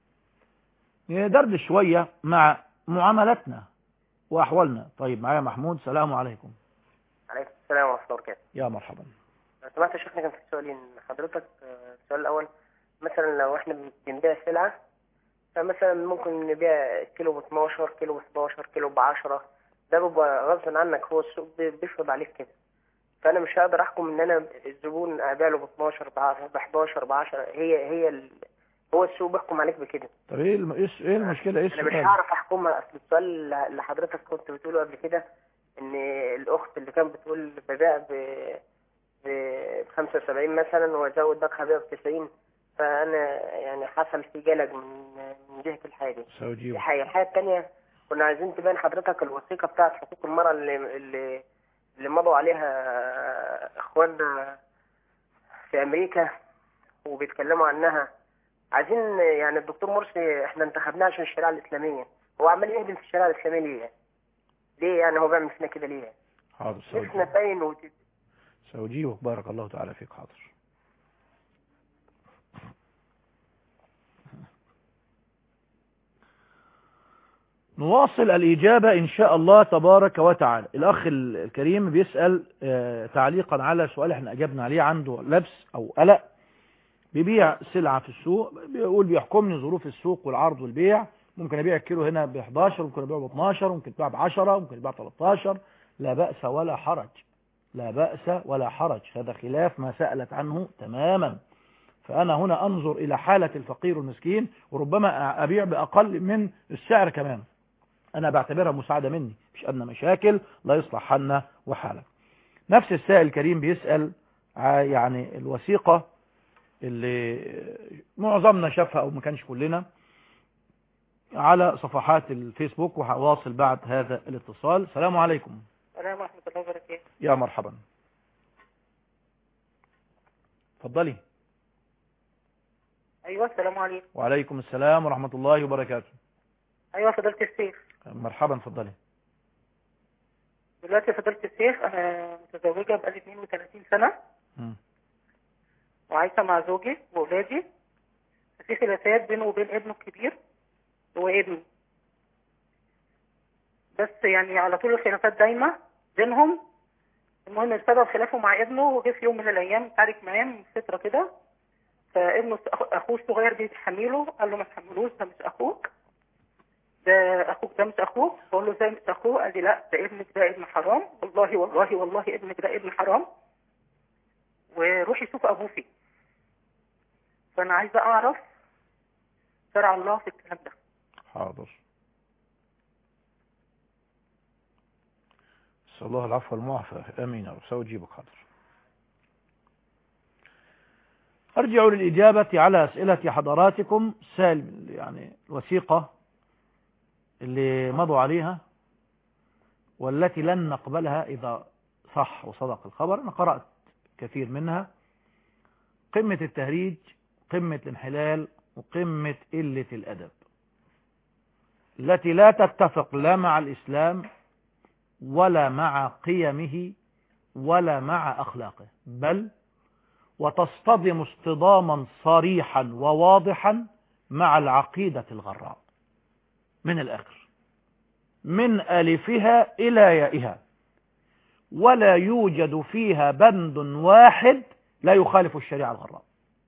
ندردش شوية مع معاملتنا وأحوالنا طيب معايا محمود سلام عليكم عليكم السلام ورحمة الله وبركاته يا مرحبا لو سمحت يا شيخنا كان في سؤالين حضرتك آه، السؤال الأول مثلا لو احنا بنبيع سلعة فمثلا ممكن نبيع كيلو ب 12 كيلو ب 11 كيلو ب 10 ده بيبقى غصب عنك هو السوق بي- بيفرض عليك كده فأنا مش هقدر أحكم إن أنا الزبون أبيع له ب 12 ب 11 ب 10 هي هي ال... هو السوق بيحكم عليك بكده طب إيه الم- إيه إيه المشكلة إيه انا مش السؤال هعرف احكمها اصل السؤال اللي حضرتك كنت بتقوله قبل كده ان الاخت اللي كانت بتقول ببيع ب ب 75 مثلا وازود باقي هبيع ب 90 فانا يعني حصل في جلج من من جهه الحاجه دي سأجيب دي حاجه الحاجه الثانيه كنا عايزين تبين حضرتك الوثيقه بتاعت حقوق المراه اللي اللي اللي مضوا عليها اخواننا في امريكا وبيتكلموا عنها عايزين يعني الدكتور مرسي احنا انتخبناه عشان الشريعه الاسلاميه هو عمال يهدم في الشريعه الاسلاميه ليه؟ ليه يعني هو بيعمل فينا كده ليه؟ حاضر نفسنا سأجيب تبين وت... سأجيبك بارك الله تعالى فيك حاضر نواصل الإجابة إن شاء الله تبارك وتعالى الأخ ال- الكريم بيسأل آه، تعليقا على سؤال احنا أجبنا عليه عنده لبس أو قلق بيبيع سلعة في السوق بيقول بيحكمني ظروف السوق والعرض والبيع ممكن أبيع الكيلو هنا ب 11 ممكن أبيعه ب 12 ممكن أبيعه ب 10 ممكن أبيعه ب 13 لا بأس ولا حرج لا بأس ولا حرج هذا خلاف ما سألت عنه تماما فأنا هنا أنظر إلى حالة الفقير والمسكين وربما أبيع بأقل من السعر كمان أنا بعتبرها مساعدة مني مش أدنى مشاكل لا يصلح حالنا وحالك نفس السائل الكريم بيسأل ع- يعني الوثيقة اللي معظمنا شافها أو ما كانش كلنا على صفحات الفيسبوك وهواصل بعد هذا الاتصال السلام عليكم السلام ورحمة الله وبركاته يا مرحبا اتفضلي أيوة السلام عليكم وعليكم السلام ورحمة الله وبركاته أيوة فضيلة الشيخ مرحبا اتفضلي دلوقتي فضيلة الشيخ أنا متزوجة بقالي 32 سنة مم. وعايشة مع زوجي وأولادي في خلافات بينه وبين ابنه الكبير هو ابني بس يعني على طول الخلافات دايمة بينهم المهم بسبب خلافه مع ابنه وجه في يوم من الأيام تعارك معاه من فترة كده فابنه أخ- اخوه الصغير بيتحمله قال له ما تحملوش ده مش اخوك ده اخوك ده مش اخوك بقول له ازاي مش اخوه قال لي لا ده ابنك ده ابن حرام والله والله والله ابنك ده ابن حرام وروحي شوف ابوه فين فانا عايزه اعرف شرع الله في الكلام ده حاضر نسأل الله العفو والمعافاة آمين يا رب سأجيبك حاضر أرجع للإجابة على أسئلة حضراتكم سال يعني الوثيقة اللي مضوا عليها والتي لن نقبلها إذا صح وصدق الخبر أنا قرأت كثير منها قمة التهريج قمة الانحلال وقمة قلة الأدب التي لا تتفق لا مع الإسلام ولا مع قيمه ولا مع أخلاقه بل وتصطدم اصطداما صريحا وواضحا مع العقيدة الغراء من الآخر من ألفها إلى يائها ولا يوجد فيها بند واحد لا يخالف الشريعة الغراء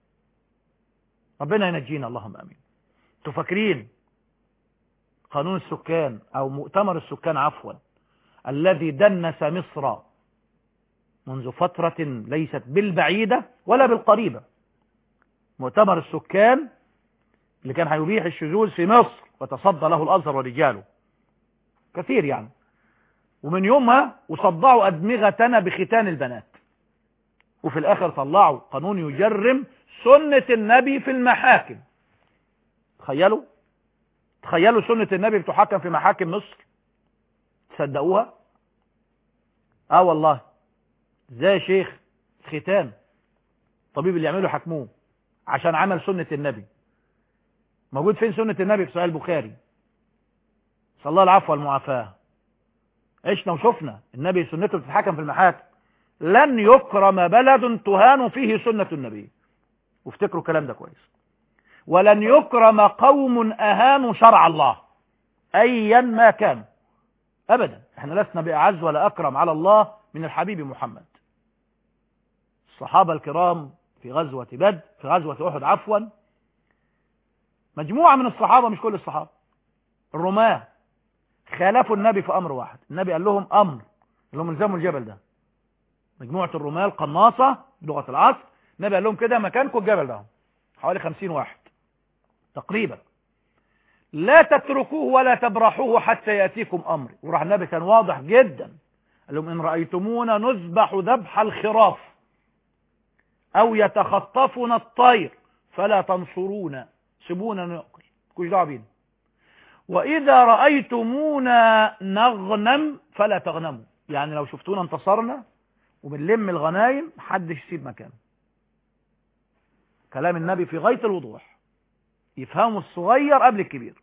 ربنا ينجينا اللهم أمين تفكرين قانون السكان أو مؤتمر السكان عفوا الذي دنس مصر منذ فترة ليست بالبعيدة ولا بالقريبة مؤتمر السكان اللي كان هيبيح الشذوذ في مصر وتصدى له الأزهر ورجاله كثير يعني ومن يومها وصدعوا أدمغتنا بختان البنات وفي الآخر طلعوا قانون يجرم سنة النبي في المحاكم تخيلوا تخيلوا سنة النبي بتحكم في محاكم مصر تصدقوها اه والله ازاي يا شيخ ختان طبيب اللي يعمله حكموه عشان عمل سنة النبي موجود فين سنة النبي في صحيح البخاري صلى الله العفو والمعافاة عشنا وشفنا النبي سنته بتتحكم في المحاكم لن يكرم بلد تهان فيه سنة النبي وافتكروا الكلام ده كويس ولن يكرم قوم أهانوا شرع الله أيا ما كان أبدا احنا لسنا بأعز ولا أكرم على الله من الحبيب محمد الصحابة الكرام في غزوة بدر في غزوة أحد عفوا مجموعة من الصحابة مش كل الصحابة الرماة خالفوا النبي في أمر واحد النبي قال لهم أمر قال لهم الزموا الجبل ده مجموعة الرماة القناصة بلغة العصر النبي قال لهم كده مكانكم الجبل ده حوالي خمسين واحد تقريبا لا تتركوه ولا تبرحوه حتى يأتيكم أمري وراح النبي كان واضح جدا قال لهم إن رأيتمونا نذبح ذبح الخراف أو يتخطفنا الطير فلا تنصرونا سيبونا نأكل كوش دعوة بينا وإذا رأيتمونا نغنم فلا تغنموا يعني لو شفتونا انتصرنا وبنلم الغنايم محدش يسيب مكانه كلام النبي في غاية الوضوح يفهموا الصغير قبل الكبير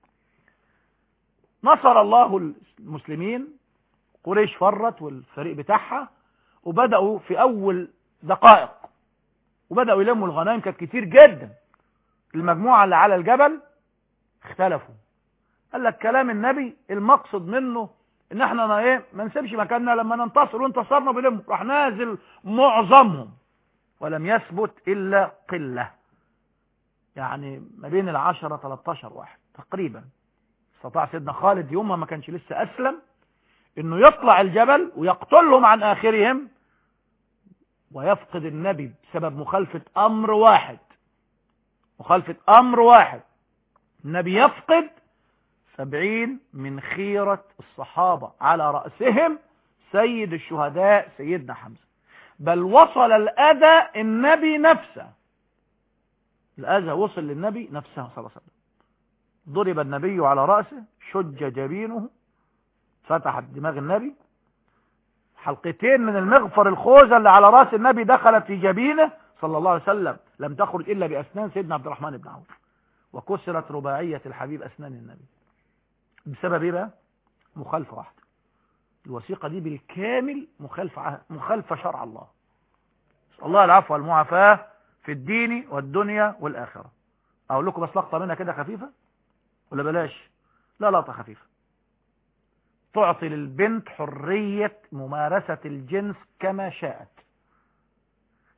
نصر الله المسلمين قريش فرت والفريق بتاعها وبدأوا في أول دقائق وبدأوا يلموا الغنائم كانت كتير جدا المجموعة اللي على الجبل اختلفوا قال لك كلام النبي المقصد منه ان احنا ما ايه ما نسيبش مكاننا لما ننتصر وانتصرنا بلم راح نازل معظمهم ولم يثبت الا قله يعني ما بين العشرة 13 واحد تقريبا استطاع سيدنا خالد يومها ما كانش لسه أسلم انه يطلع الجبل ويقتلهم عن آخرهم ويفقد النبي بسبب مخالفة أمر واحد مخالفة أمر واحد النبي يفقد سبعين من خيرة الصحابة على رأسهم سيد الشهداء سيدنا حمزة بل وصل الأذى النبي نفسه الأذى وصل للنبي نفسه صلى الله عليه وسلم ضرب النبي على رأسه شج جبينه فتحت دماغ النبي حلقتين من المغفر الخوذة اللي على رأس النبي دخلت في جبينه صلى الله عليه وسلم لم تخرج إلا بأسنان سيدنا عبد الرحمن بن عوف وكسرت رباعية الحبيب أسنان النبي بسبب ايه بقى مخالفة واحدة الوثيقة دي بالكامل مخالفة مخالفة شرع الله الله العفو والمعافاة في الدين والدنيا والآخرة أقول لكم بس لقطة منها كده خفيفة ولا بلاش لا لقطة خفيفة تعطي للبنت حرية ممارسة الجنس كما شاءت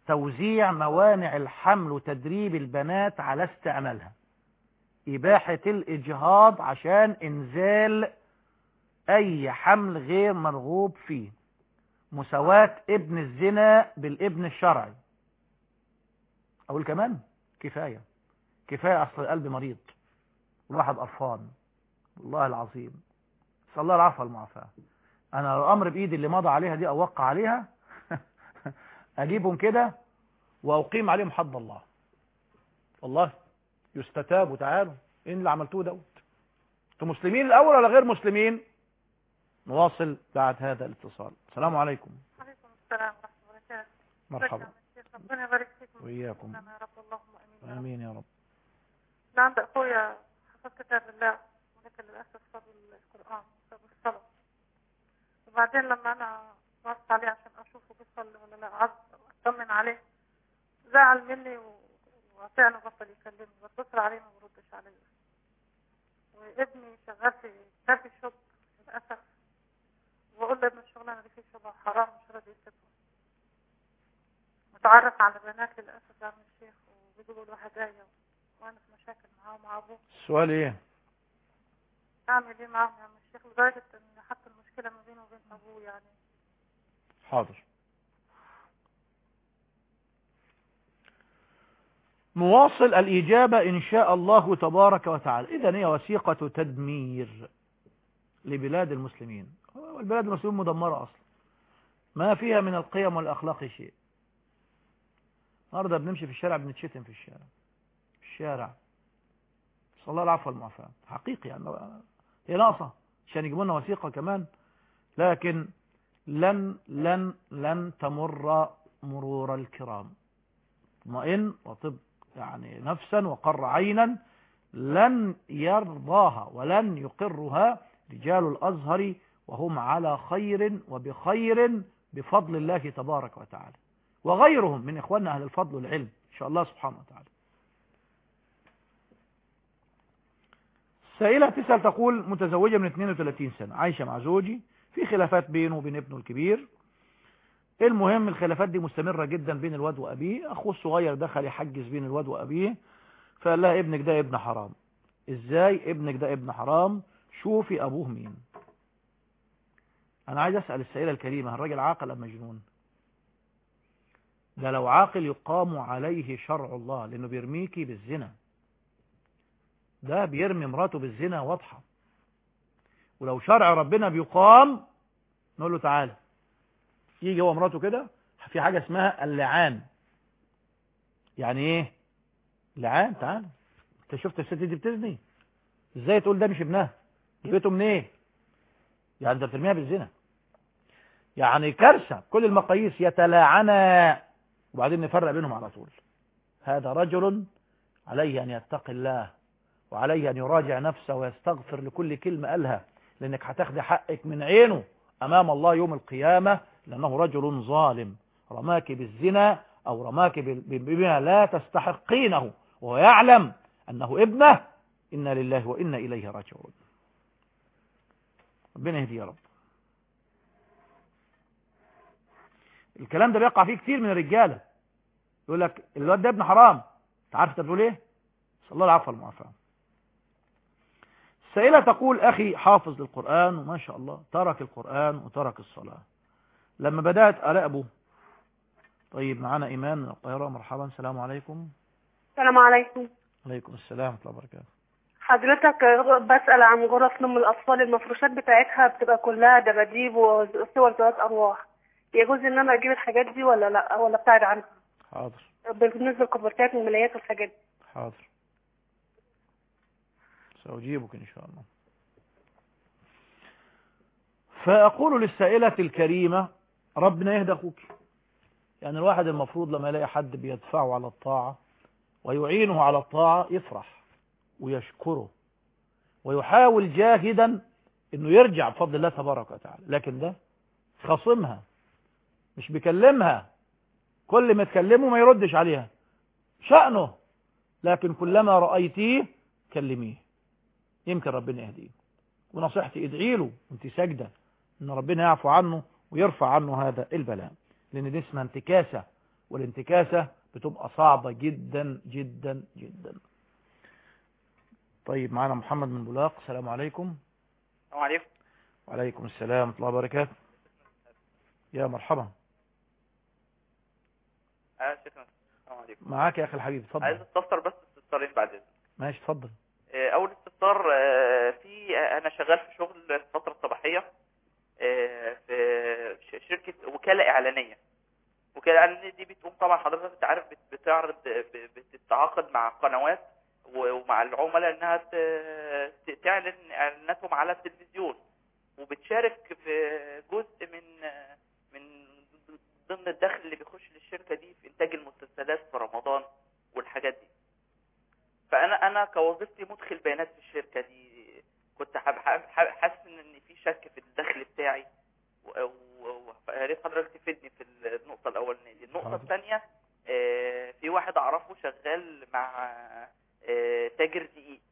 توزيع موانع الحمل وتدريب البنات على استعمالها إباحة الإجهاض عشان إنزال أي حمل غير مرغوب فيه مساواة ابن الزنا بالابن الشرعي أقول كمان كفاية كفاية أصل القلب مريض والواحد قرفان والله العظيم صلى الله العفو والمعافاة أنا الأمر بإيدي اللي مضى عليها دي أوقع عليها أجيبهم كده وأقيم عليهم حد الله والله يستتاب وتعالوا إيه اللي عملتوه دوت انتوا مسلمين الأول ولا غير مسلمين نواصل بعد هذا الاتصال السلام عليكم عليكم السلام ورحمة الله وبركاته مرحبا ربنا يبارك فيكم وإياكم يا رب اللهم امين آمين يا رب أنا عند اخويا حفظ كتاب الله ولكن للاسف ساب القران ساب الصلاه وبعدين لما انا وقفت عليه عشان اشوفه بيصلي ولا لا عز اطمن عليه زعل مني و- وفعلا بطل يكلمني بتصل عليه ما بردش عليا وابني شغال في كافي شوب للاسف وبقول له ابن الشغلانه اللي فيه شبه حرام مش راضي يسيبها متعرف على بنات للاسف يا عم الشيخ وبيجيبوا له هدايا وانا في مشاكل معاه ومع ابوه السؤال إيه اعمل ايه معاهم يا عم الشيخ لدرجه ان حتى المشكله ما بينه وبين ابوه يعني حاضر نواصل الإجابة إن شاء الله تبارك وتعالى إذا هي وثيقة تدمير لبلاد المسلمين والبلاد المسلمين مدمرة أصلا ما فيها من القيم والأخلاق شيء النهارده بنمشي في الشارع بنتشتم في الشارع في الشارع صلى الله العفو والمعافاة حقيقي يعني هي ناقصة عشان يجيبوا لنا وثيقة كمان لكن لن لن لن تمر مرور الكرام اطمئن وطب يعني نفسا وقر عينا لن يرضاها ولن يقرها رجال الأزهر وهم على خير وبخير بفضل الله تبارك وتعالى وغيرهم من إخواننا أهل الفضل والعلم إن شاء الله سبحانه وتعالى سائلة تسأل تقول متزوجة من 32 سنة عايشة مع زوجي في خلافات بينه وبين ابنه الكبير المهم الخلافات دي مستمرة جدا بين الواد وأبيه أخوه الصغير دخل يحجز بين الواد وأبيه فقال لها ابنك ده ابن حرام ازاي ابنك ده ابن حرام شوفي أبوه مين أنا عايز أسأل السائلة الكريمة الراجل عاقل أم مجنون ده لو عاقل يقام عليه شرع الله لأنه بيرميكي بالزنا ده بيرمي مراته بالزنا واضحة ولو شرع ربنا بيقام نقول له تعالى يجي هو مراته كده في حاجة اسمها اللعان يعني ايه لعان تعال انت شفت الست دي بتزني ازاي تقول ده مش ابنها جبته منين ايه يعني انت بترميها بالزنا يعني كارثه كل المقاييس يتلاعنا وبعدين نفرق بينهم على طول هذا رجل عليه ان يتقي الله وعليه ان يراجع نفسه ويستغفر لكل كلمه قالها لانك هتاخدي حقك من عينه امام الله يوم القيامه لانه رجل ظالم رماك بالزنا او رماك بما لا تستحقينه وهو يعلم انه ابنه انا لله وانا اليه راجعون ربنا يهدي يا رب الكلام ده بيقع فيه كتير من الرجاله يقول لك الواد ده ابن حرام انت عارف انت بتقول ايه صلى الله العفو والمعافاه السائله تقول اخي حافظ للقران وما شاء الله ترك القران وترك الصلاه لما بدات اراقبه طيب معانا ايمان من القاهره مرحبا السلام عليكم السلام عليكم عليكم السلام ورحمه الله وبركاته حضرتك بسأل عن غرف نوم الأطفال المفروشات بتاعتها بتبقى كلها دباديب وصور ذات أرواح يجوز إن أنا أجيب الحاجات دي ولا لا ولا أبتعد عنها حاضر بالنسبة للكوفرتات والملايات والحاجات دي حاضر سأجيبك إن شاء الله فأقول للسائلة الكريمة ربنا يهدى أخوك يعني الواحد المفروض لما يلاقي حد بيدفعه على الطاعة ويعينه على الطاعة يفرح ويشكره ويحاول جاهدا انه يرجع بفضل الله تبارك وتعالى لكن ده خصمها مش بيكلمها كل ما تكلمه ما يردش عليها شأنه لكن كلما رأيتيه كلميه يمكن ربنا يهديه ونصيحتي ادعي له وانت ساجده ان ربنا يعفو عنه ويرفع عنه هذا البلاء لان دي اسمها انتكاسة والانتكاسة بتبقى صعبة جدا جدا جدا طيب معنا محمد من بولاق السلام عليكم السلام عليكم وعليكم السلام ورحمة الله وبركاته يا مرحبا اه شكرا السلام عليكم معاك يا أخي الحبيب عايز اتفضل استفسر بس استفسارين بعد اذنك ماشي اتفضل آه، اول استفسار آه، في آه، انا شغال في شغل في الفتره الصباحيه آه، في ش- شركه وكاله اعلانيه وكاله اعلانيه دي بتقوم طبعا حضرتك انت عارف بت- بتعرض ب- بتتعاقد مع قنوات و- ومع العملاء انها ت- ت- تعلن اعلاناتهم على التلفزيون وبتشارك في جزء من من ضمن الدخل اللي بيخش للشركه دي في انتاج المسلسلات في رمضان والحاجات دي فانا انا كوظيفتي مدخل بيانات في الشركه دي كنت حاب- حاب- حاب- حاسس ان في شك في الدخل بتاعي و- و- ويا ريت حضرتك تفيدني في النقطه الاولانيه دي النقطه حاضر. الثانيه آه، في واحد اعرفه شغال مع آه، تاجر دقيق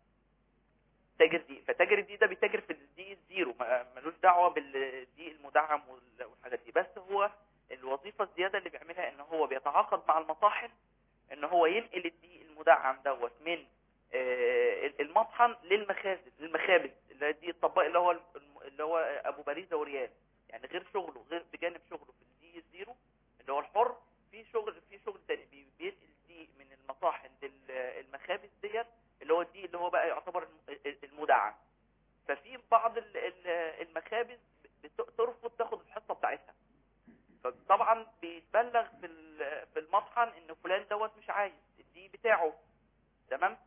تاجر دقيق فتاجر الدقيق ده بيتاجر في الدقيق الزيرو ما- ملوش دعوه بالدقيق المدعم وال- والحاجات دي بس هو الوظيفه الزياده اللي بيعملها ان هو بيتعاقد مع المطاحن ان هو ينقل الدقيق المدعم دوت من آه، المطحن للمخازن للمخابز اللي هي دي الطباق اللي هو الم- اللي هو ابو باريزه وريال يعني غير شغله غير بجانب شغله في الدقيق الزيرو اللي هو الحر في شغل في شغل تاني بي- بينقل الدقيق من المطاحن للمخابز ديت اللي هو الدقيق اللي هو بقى يعتبر الم- المدعم ففي بعض ال- ال- المخابز بت- ترفض تاخد الحصه بتاعتها فطبعا بيتبلغ في ال- في المطحن ان فلان دوت مش عايز الدقيق بتاعه تمام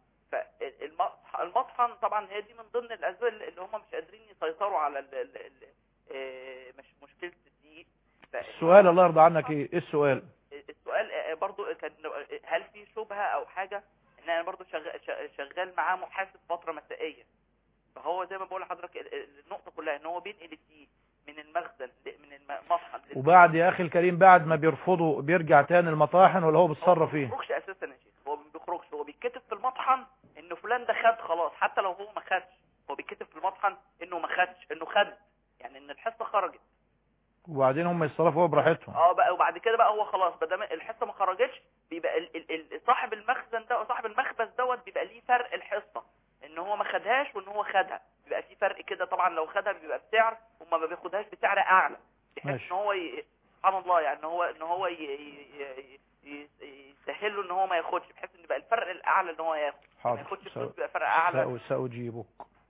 فالمطحن طبعا هي دي من ضمن الاسباب اللي هم مش قادرين يسيطروا على ال ال ال آه، مش مشكله الدقيق ف- السؤال الله يرضى عنك ايه إيه السؤال السؤال آه، برضو كان آه، هل في شبهه او حاجه ان انا برضو شغال, شغال معاه محاسب فتره مسائيه فهو زي ما بقول لحضرتك ال- ال- النقطه كلها ان هو بينقل الدقيق من المخزن ل- من المطحن لل- وبعد يا اخي الكريم بعد ما بيرفضوا بيرجع تاني المطاحن ولا هو بيتصرف ما ايه بيخرجش اساسا يا شيخ هو ما بيخرجش هو بيتكتب في المطحن ان فلان ده خد خلاص حتى لو هو ما خدش هو بيتكتب في المطحن انه ما خدش انه خد يعني ان الحصه خرجت وبعدين هم يتصرفوا هو براحتهم اه بقى وبعد كده بقى هو خلاص ما دام الحصه ما خرجتش بيبقى ال ال ال صاحب المخزن ده صاحب المخبز دوت بيبقى ليه فرق الحصه ان هو ما خدهاش وان هو خدها بيبقى في فرق كده طبعا لو خدها بيبقى بسعر وما ما بياخدهاش بسعر اعلى بحيث ماشي. ان هو ي... سبحان الله يعني ان هو ان هو ي... ي... ي... يسهل له ان هو ما ياخدش بحيث ان يبقى الفرق الاعلى ان هو ياخد ما حاضر ياخدش سأ- فلوس بيبقى فرق اعلى سأ- سأجيبك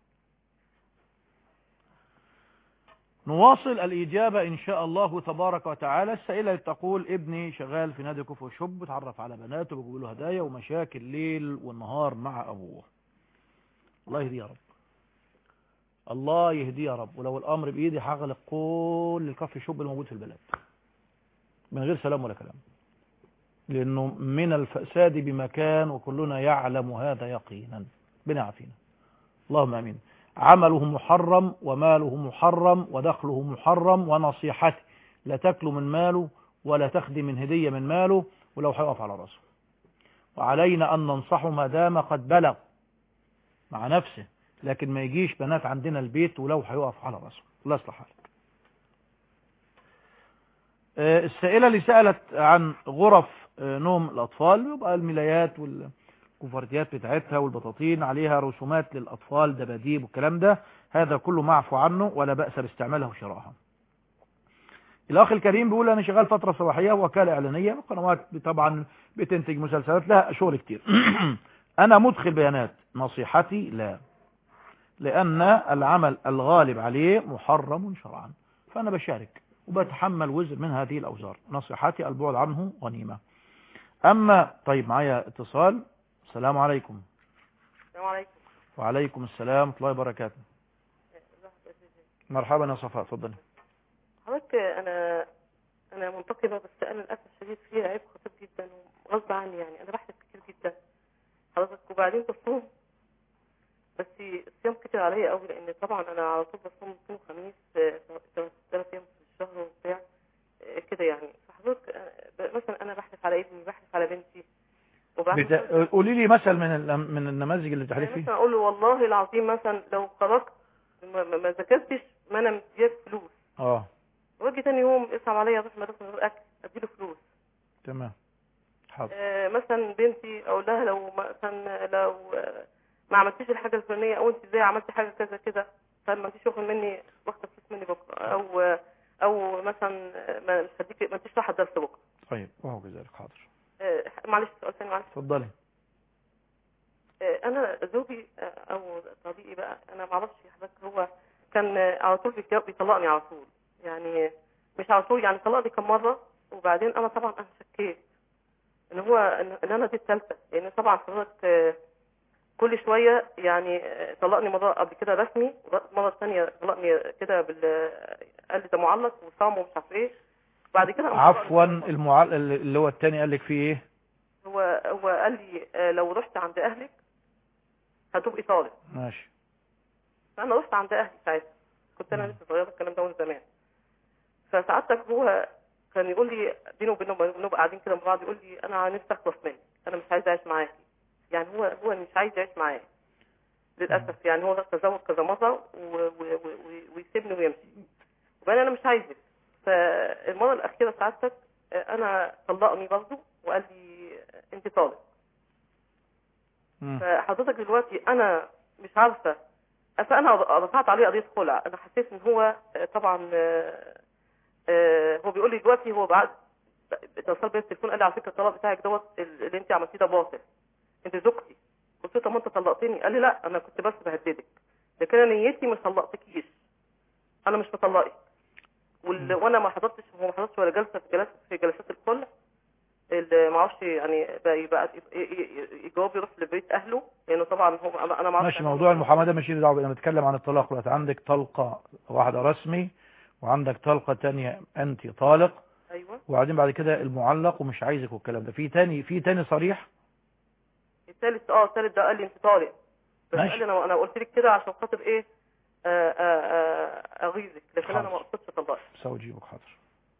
نواصل الإجابة إن شاء الله تبارك وتعالى السائلة تقول ابني شغال في نادي كفر شب بتعرف على بناته بيجيب له هدايا ومشاكل ليل والنهار مع أبوه الله يهديه يا رب الله يهديه يا رب ولو الأمر بإيدي هغلق كل الكفر شب الموجود في البلد من غير سلام ولا كلام لأنه من الفساد بمكان وكلنا يعلم هذا يقينا بنا عافينا اللهم امين عمله محرم وماله محرم ودخله محرم ونصيحته لا تاكلوا من ماله ولا تخدم من هدية من ماله ولو هيقف على راسه وعلينا أن ننصحه ما دام قد بلغ مع نفسه لكن ما يجيش بنات عندنا البيت ولو هيقف على راسه الله يصلح حالك آه، السائلة اللي سألت عن غرف آه، نوم الأطفال يبقى الملايات والكوفرتيات بتاعتها والبطاطين عليها رسومات للأطفال دباديب والكلام ده هذا كله معفو عنه ولا بأس باستعمالها وشرائها الأخ الكريم بيقول أنا شغال فترة صباحية وكالة إعلانية قنوات طبعا بتنتج مسلسلات لها شغل كتير أنا مدخل بيانات نصيحتي لا لأن العمل الغالب عليه محرم شرعا فأنا بشارك وبتحمل وزر من هذه الأوزار نصيحتي البعد عنه غنيمة أما طيب معايا اتصال السلام عليكم السلام عليكم وعليكم السلام ورحمة الله وبركاته مرحبا يا صفاء اتفضلي حضرتك انا انا منتقبه بس انا للاسف الشديد فيها عيب خطير جدا وغصب عني يعني انا بحلف كتير جدا حضرتك وبعدين بصوم بس الصيام كتير عليا قوي لان طبعا انا على طول بصوم اثنين وخميس ثلاث ايام في الشهر وبتاع آه، كده يعني فحضرتك آه، ب- مثلا انا بحلف على ابني بحلف على بنتي وبعمل بت... قولي لي مثل من ال... من النماذج اللي بتحلف يعني فيه مثلا اقول له والله العظيم مثلا لو خرجت ما, ما ما ذاكرتش ما انا مدياك فلوس اه واجي تاني يوم يصعب عليا اروح مدرسه من غير اكل اديله فلوس تمام حاضر آه، مثلا بنتي اقول لها لو مثلا لو آه، ما عملتيش الحاجه الفلانيه او انت ازاي عملتي حاجه كذا كده طيب ما انتيش واخد مني واخده فلوس مني بكره او آه، او مثلا آه، ما مش هديكي ما انتيش رايحه الدرس بكره طيب وهو كذلك حاضر آه، معلش سؤال ثاني معلش اتفضلي آه، انا زوجي آه، او صديقي بقى انا ما اعرفش حضرتك هو كان آه، على طول بيتجا- بيطلقني على طول يعني مش على طول يعني طلقني كم مره وبعدين انا طبعا انا شكيت ان هو ان إن انا دي الثالثه لان طبعا حضرتك آه، كل شويه يعني آه، طلقني مره قبل كده رسمي المره الثانيه طلقني كده بال قال لي ده معلق وصام ومش عارف ايه بعد كده قام طلقني. عفوا المعل... اللي هو التاني قال لك فيه ايه هو هو قال لي آه، لو رحت عند اهلك هتبقي طالق ماشي فانا رحت عند اهلي ساعتها كنت انا لسه صغيره الكلام ده من زمان فسعادتك هو كان يقول لي بينه وبينه بنبقى قاعدين كده مع بعض يقول لي انا نفسي اخلص منك انا مش عايز اعيش معاكي يعني هو هو مش عايز يعيش معايا للاسف يعني هو تزوج كذا مره و- و- و- ويسيبني ويمشي وبعدين انا مش عايزك فالمره الاخيره سعادتك آه، انا طلقني برضه وقال لي انت طالق مم. فحضرتك دلوقتي انا مش عارفه فانا رفعت عليه قضيه خلع انا حسيت ان هو آه، طبعا آه، آه، هو بيقول لي دلوقتي هو بعد اتصل بيا التليفون قال لي على فكره الطلاق بتاعك دوت اللي انت عملتيه ده باطل انت زوجتي قلت له طب ما انت طلقتني قال لي لا انا كنت بس بهددك لكن انا نيتي مش طلقتكيش انا مش مطلقك وال... وانا ما حضرتش هو ما حضرتش ولا جلسه في جلسه في جلسات الخلع اللي ما اعرفش يعني بقى يبقى يجاوب يروح لبيت اهله لانه طبعا هو انا ما اعرفش ماشي موضوع المحاماه ده مش له دعوه انا بتكلم عن الطلاق دلوقتي عندك طلقه واحده رسمي وعندك طلقه تانية انت طالق ايوه وبعدين بعد كده المعلق ومش عايزك والكلام ده في تاني في تاني صريح الثالث اه الثالث ده قال لي انت طالق بس ماشي. قال لي انا انا قلت لك كده عشان خاطر ايه آه، آه، آه، اغيظك لكن انا ما حاضر. قصدتش اطلقك سأجيبك حاضر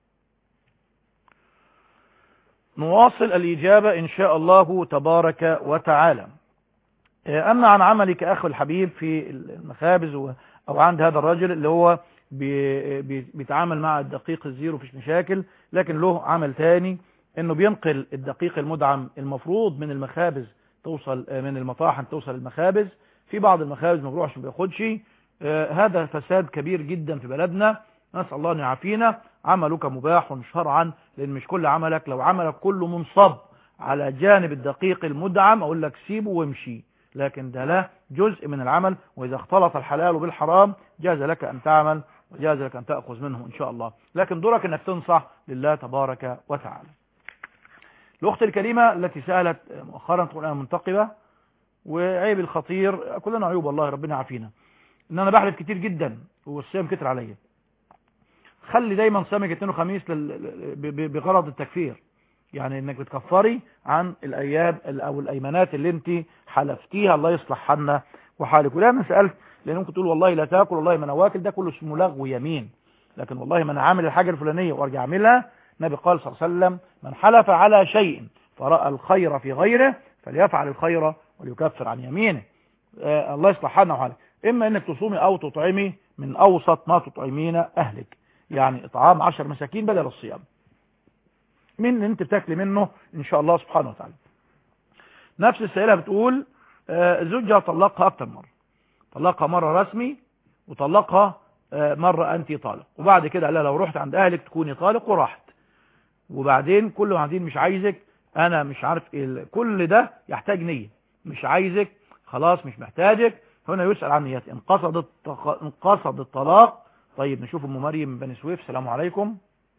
نواصل الإجابة إن شاء الله تبارك وتعالى آه، أما عن عملك أخو الحبيب في المخابز و- أو عند هذا الرجل اللي هو بي- بي- بيتعامل مع الدقيق الزيرو مفيش مشاكل لكن له عمل تاني انه بينقل الدقيق المدعم المفروض من المخابز توصل آه، من المطاحن توصل المخابز في بعض المخابز ما بيروحش ما بياخدش آه، هذا فساد كبير جدا في بلدنا نسأل الله أن يعافينا عملك مباح شرعا لأن مش كل عملك لو عملك كله منصب على جانب الدقيق المدعم أقول لك سيبه وامشي لكن ده له جزء من العمل وإذا اختلط الحلال بالحرام جاز لك أن تعمل وجاز لك أن تأخذ منه إن شاء الله لكن دورك أنك تنصح لله تبارك وتعالى الأخت الكريمة التي سألت مؤخرا تقول أنا منتقبة وعيب الخطير كلنا عيوب والله ربنا يعافينا ان انا بحلف كتير جدا والصيام كتر عليا خلي دايما صيامك اثنين وخميس لل- ب- ب- بغرض التكفير يعني انك بتكفري عن الايام ال- او الايمانات اللي انت حلفتيها الله يصلح حالنا وحالك ولما سالت لان ممكن تقول والله لا تاكل والله ما انا واكل ده كله اسمه لغو يمين لكن والله ما انا عامل الحاجه الفلانيه وارجع اعملها النبي قال صلى الله عليه وسلم من حلف على شيء فراى الخير في غيره فليفعل الخير وليكفر عن يمينه آه الله يصلح حالنا وحالك اما انك تصومي او تطعمي من اوسط ما تطعمين اهلك يعني اطعام عشر مساكين بدل الصيام من اللي انت بتاكلي منه ان شاء الله سبحانه وتعالى نفس السائله بتقول آه، زوجها طلقها اكتر مره طلقها مره رسمي وطلقها آه، مره انت طالق وبعد كده قال لها لو رحت عند اهلك تكوني طالق وراحت وبعدين كل قاعدين مش عايزك انا مش عارف ايه ال- كل ده يحتاج نيه مش عايزك خلاص مش محتاجك هنا يسأل عن نيتي انقصد التق... انقصد الطلاق طيب نشوف ام مريم من بني سويف السلام عليكم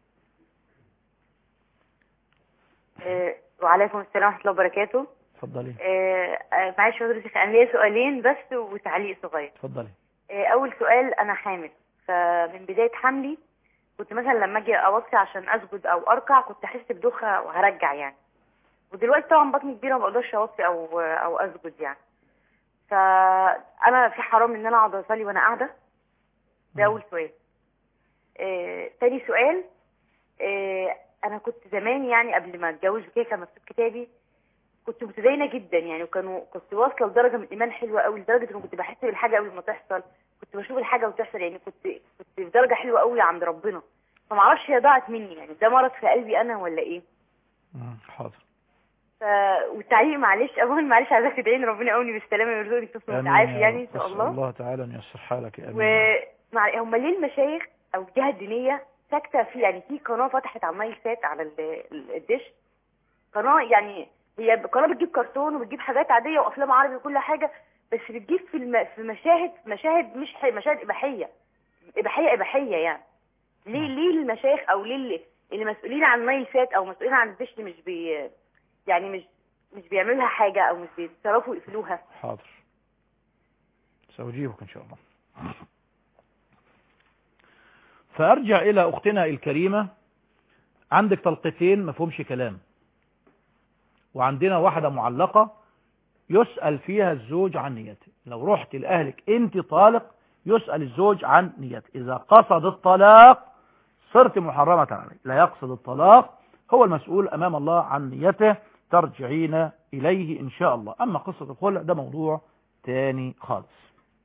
آه، وعليكم السلام ورحمة الله وبركاته اتفضلي آه، آه، معلش حضرتك أنا ليا سؤالين بس وتعليق صغير اتفضلي آه، أول سؤال أنا حامل فمن بداية حملي كنت مثلا لما أجي أوصي عشان أسجد أو أركع كنت أحس بدوخة وهرجع يعني ودلوقتي طبعا بطني كبيرة ما بقدرش أوصي أو أو أسجد يعني فأنا في حرام إن أنا أقعد أصلي وأنا قاعدة ده أول سؤال آه، تاني سؤال آه، انا كنت زمان يعني قبل ما اتجوز وكده كان مكتوب كتابي كنت متدينه جدا يعني وكانوا كنت واصله لدرجه من الايمان حلوه قوي لدرجه ان كنت بحس بالحاجه قبل ما تحصل كنت بشوف الحاجه وتحصل يعني كنت كنت في درجه حلوه قوي عند ربنا فما اعرفش هي ضاعت مني يعني ده مرض في قلبي انا ولا ايه مم. حاضر ف... والتعليق معلش اولا معلش عايزاك تدعيني ربنا يقومني بالسلامه ويرزقني طفل آمين متعافي يا يعني رب. ان شاء أسأل الله الله تعالى أن ييسر حالك آمين ومع هم ليه المشايخ او الجهه الدينيه ساكته في يعني في قناه فتحت على النايل سات على ال- ال- الدش قناه يعني هي قناه بتجيب كرتون وبتجيب حاجات عاديه وافلام عربي وكل حاجه بس بتجيب في الم... في مشاهد مشاهد مش ح... مشاهد اباحيه اباحيه اباحيه يعني ليه ليه المشايخ او ليه اللي, اللي مسؤولين عن النايل سات او مسؤولين عن الدش مش بي يعني مش مش بيعملوا لها حاجه او مش بيتصرفوا يقفلوها حاضر سأجيبك إن شاء الله فأرجع إلى أختنا الكريمة عندك طلقتين ما فيهمش كلام وعندنا واحدة معلقة يسأل فيها الزوج عن نيته لو رحت لأهلك أنت طالق يسأل الزوج عن نيته إذا قصد الطلاق صرت محرمة عليه لا يقصد الطلاق هو المسؤول أمام الله عن نيته ترجعين إليه إن شاء الله أما قصة الخلع ده موضوع تاني خالص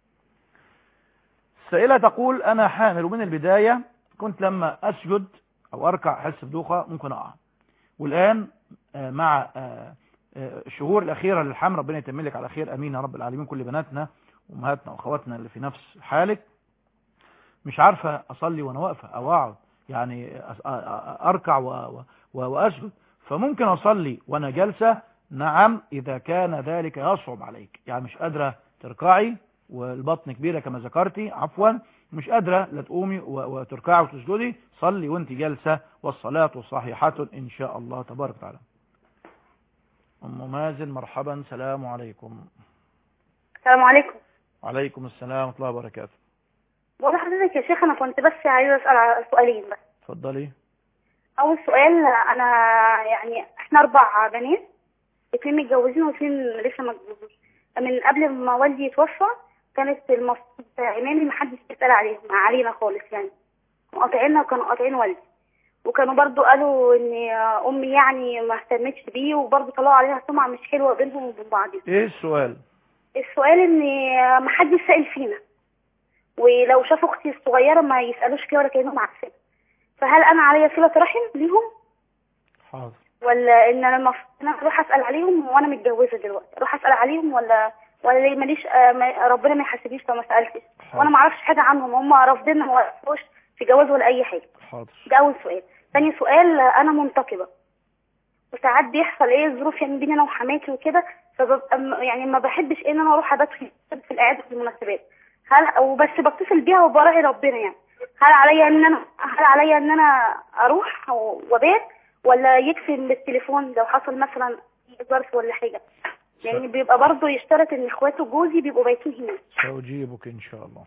السائلة تقول أنا حامل ومن البداية كنت لما أسجد أو أركع أحس بدوخة ممكن أقع والآن آه، مع آه، آه، الشهور الأخيرة للحمل ربنا يتم لك على خير أمين يا رب العالمين كل بناتنا وأمهاتنا وأخواتنا اللي في نفس حالك مش عارفة أصلي وأنا واقفة أو أقعد يعني أس- أ- أ- أركع و- و- وأسجد فممكن أصلي وأنا جالسة نعم إذا كان ذلك يصعب عليك يعني مش قادرة تركعي والبطن كبيرة كما ذكرتي عفوا مش قادرة لا تقومي و- وتركعي وتسجدي صلي وانت جالسة والصلاة صحيحة إن شاء الله تبارك وتعالى أم مازن مرحبا سلام عليكم السلام عليكم وعليكم السلام ورحمة الله وبركاته بقول لحضرتك يا شيخ انا كنت بس عايزه اسال على سؤالين بس اتفضلي اول سؤال انا يعني احنا اربع بنات اتنين متجوزين واثنين لسه ما اتجوزوش من قبل ما والدي يتوفى كانت المفروض امامي محدش بيسال عليهم علينا خالص يعني قاطعيننا وكانوا قاطعين والدي وكانوا برضو قالوا ان امي يعني ما اهتمتش بيه وبرضو طلعوا عليها سمعه مش حلوه بينهم وبين بعض ايه السؤال السؤال ان محدش سائل فينا ولو شافوا اختي الصغيره ما يسالوش فيها ولا كانهم عارفين فهل انا عليا صله رحم ليهم حاضر ولا ان انا المفروض ان انا اروح اسال عليهم وانا متجوزه دلوقتي اروح اسال عليهم ولا ولا ليه ماليش آه، ما- ربنا ما يحاسبنيش فما سالتش وانا ما اعرفش حاجه عنهم هم رافضين ما وقفوش في جواز ولا اي حاجه حاضر ده اول سؤال ثاني سؤال آه، انا منتقبه وساعات بيحصل ايه ظروف يعني بيني انا وحماتي وكده فببقى م- يعني ما بحبش إيه ان انا اروح ابات في في الاعياد في المناسبات هل وبس بتصل بيها وبراعي ربنا يعني هل عليا ان انا هل عليا ان انا اروح و- وابات ولا يكفي بالتليفون لو حصل مثلا ظرف ولا حاجه يعني بيبقى برضه يشترط ان اخواته جوزي بيبقوا بايتين هناك سأجيبك إن شاء الله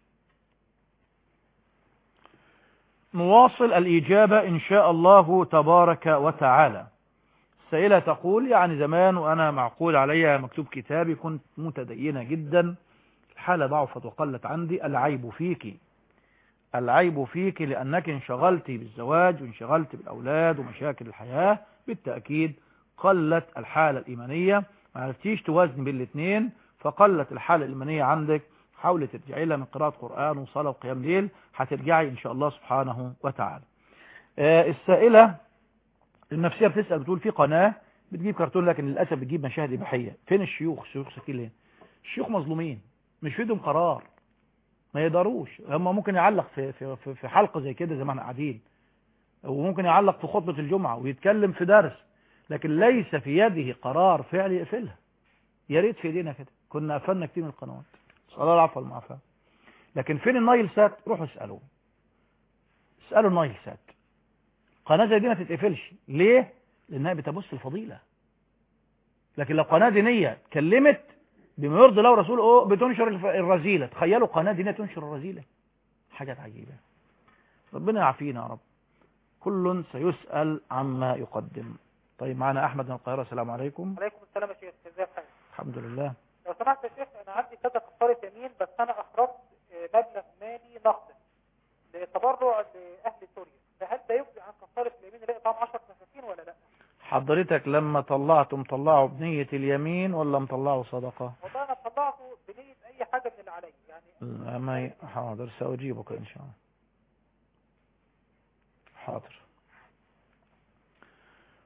نواصل الإجابة إن شاء الله تبارك وتعالى السائلة تقول يعني زمان وأنا معقول عليها مكتوب كتابي كنت متدينة جدا الحالة ضعفت وقلت عندي العيب فيك العيب فيك لأنك انشغلت بالزواج وانشغلت بالأولاد ومشاكل الحياة بالتأكيد قلت الحالة الإيمانية ما عرفتيش توازن بين الاثنين فقلت الحالة الإيمانية عندك حاولي ترجعي لها من قراءة قرآن وصلاة وقيام ليل هترجعي إن شاء الله سبحانه وتعالى آه، السائلة النفسية بتسأل بتقول في قناة بتجيب كرتون لكن للأسف بتجيب مشاهد إباحية فين الشيوخ شيوخ سكين ليه الشيوخ مظلومين مش في ايدهم قرار ما يقدروش هم ممكن يعلق في, في, في, في حلقة زي كده زي ما احنا قاعدين وممكن يعلق في خطبة الجمعة ويتكلم في درس لكن ليس في يده قرار فعلي يقفلها يا ريت في ايدينا كده كنا قفلنا كتير من القنوات صلى الله العفو والمعافاة لكن فين النايل سات روحوا اسألوه اسألوا النايل سات قناة زي دي ما تتقفلش ليه لانها بتبث الفضيلة لكن لو قناة دينية كلمت بما يرضي الله ورسوله بتنشر الف- الرذيلة تخيلوا قناة دينية تنشر الرذيلة حاجة عجيبة ربنا يعافينا يا رب كل سيسأل عما يقدم طيب معنا أحمد من القاهرة السلام عليكم عليكم السلام يا شيخ ازيك حضرتك الحمد لله لو سمحت يا شيخ انا عندي كذا كفاره يمين بس انا اخرجت آه، مبلغ مالي نقدا لتبرع لاهل سوريا فهل ده يجزي عن كفاره اليمين اللي هي طعم 10 مساكين ولا لا؟ حضرتك لما طلعتم طلعوا بنية اليمين ولا مطلعوا صدقة والله انا طلعته بنيه اي حاجه من اللي عليا يعني ما ي- حاضر سأجيبك إن شاء الله حاضر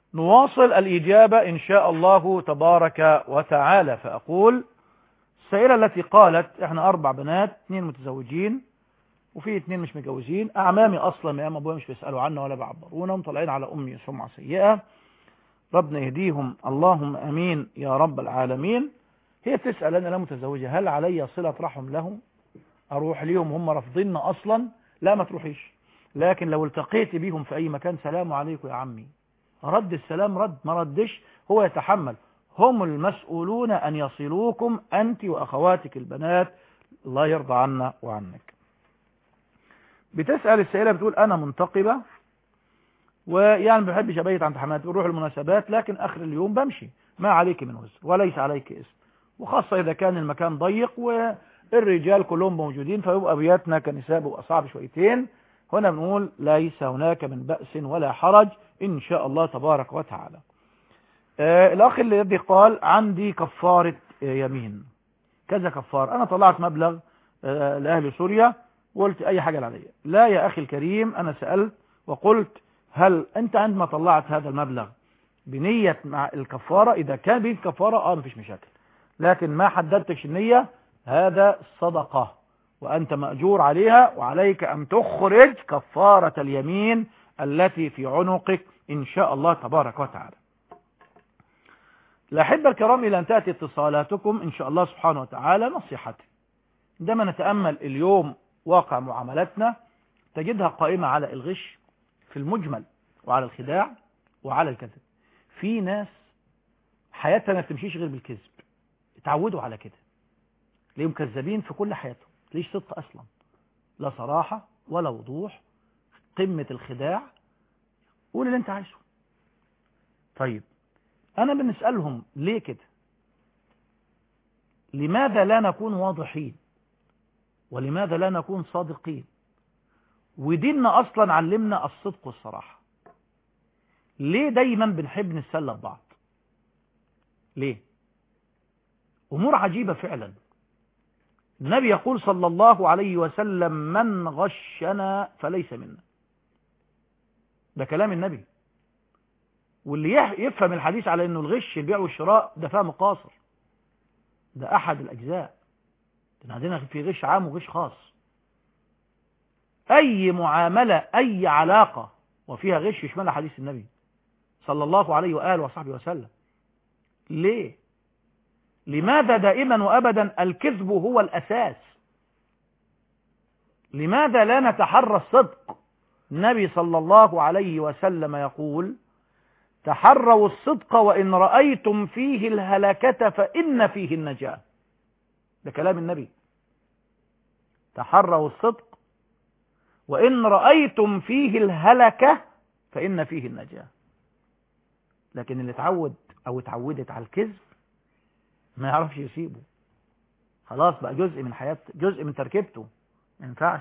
نواصل الإجابة إن شاء الله تبارك وتعالى فأقول السائلة التي قالت احنا أربع بنات اثنين متزوجين وفي اثنين مش متجوزين أعمامي أصلا يا أبويا مش بيسألوا عنا ولا بعبرونا ومطلعين على أمي سمعة سيئة ربنا يهديهم اللهم أمين يا رب العالمين هي تسأل أنا لا متزوجة هل علي صلة رحم لهم أروح ليهم هم رافضيننا أصلا لا ما تروحيش لكن لو التقيت بيهم في أي مكان سلام عليكم يا عمي رد السلام رد ما ردش هو يتحمل هم المسؤولون أن يصلوكم أنت وأخواتك البنات الله يرضى عنا وعنك بتسأل السائلة بتقول أنا منتقبة ويعني ما بحبش أبيت عند حماتي بروح المناسبات لكن آخر اليوم بمشي ما عليك من وزر وليس عليك اسم وخاصة إذا كان المكان ضيق والرجال كلهم موجودين فيبقى بياتنا كنساء بيبقى صعب شويتين هنا بنقول ليس هناك من بأس ولا حرج إن شاء الله تبارك وتعالى آه الأخ الذي قال عندي كفارة آه يمين كذا كفار أنا طلعت مبلغ آه لأهل سوريا وقلت أي حاجة علي لا يا أخي الكريم أنا سألت وقلت هل أنت عندما طلعت هذا المبلغ بنية مع الكفارة إذا كان بين كفارة آه مفيش مشاكل لكن ما حددتش النية هذا صدقة وأنت مأجور عليها وعليك أن تخرج كفارة اليمين التي في عنقك إن شاء الله تبارك وتعالى الأحبة الكرام إلى أن تأتي اتصالاتكم إن شاء الله سبحانه وتعالى نصيحتي عندما نتأمل اليوم واقع معاملاتنا تجدها قائمة على الغش في المجمل وعلى الخداع وعلى الكذب في ناس حياتها ما بتمشيش غير بالكذب اتعودوا على كده ليهم كذابين في كل حياتهم ليش صدق أصلا لا صراحة ولا وضوح قمة الخداع قول اللي انت عايزه طيب انا بنسألهم ليه كده لماذا لا نكون واضحين ولماذا لا نكون صادقين وديننا اصلا علمنا الصدق والصراحة ليه دايما بنحب نتسلى ببعض ليه امور عجيبة فعلا النبي يقول صلى الله عليه وسلم من غشنا فليس منا ده كلام النبي واللي يفهم الحديث على انه الغش البيع والشراء ده فهم قاصر ده احد الاجزاء لان عندنا في غش عام وغش خاص اي معاملة اي علاقة وفيها غش يشملها حديث النبي صلى الله عليه وآله وصحبه وسلم ليه لماذا دائما وابدا الكذب هو الاساس لماذا لا نتحرى الصدق النبي صلى الله عليه وسلم يقول تحروا الصدق وإن رأيتم فيه الهلكة فإن فيه النجاة ده كلام النبي تحروا الصدق وإن رأيتم فيه الهلكة فإن فيه النجاة لكن اللي اتعود أو اتعودت على الكذب ما يعرفش يسيبه خلاص بقى جزء من حياة جزء من تركيبته ما ينفعش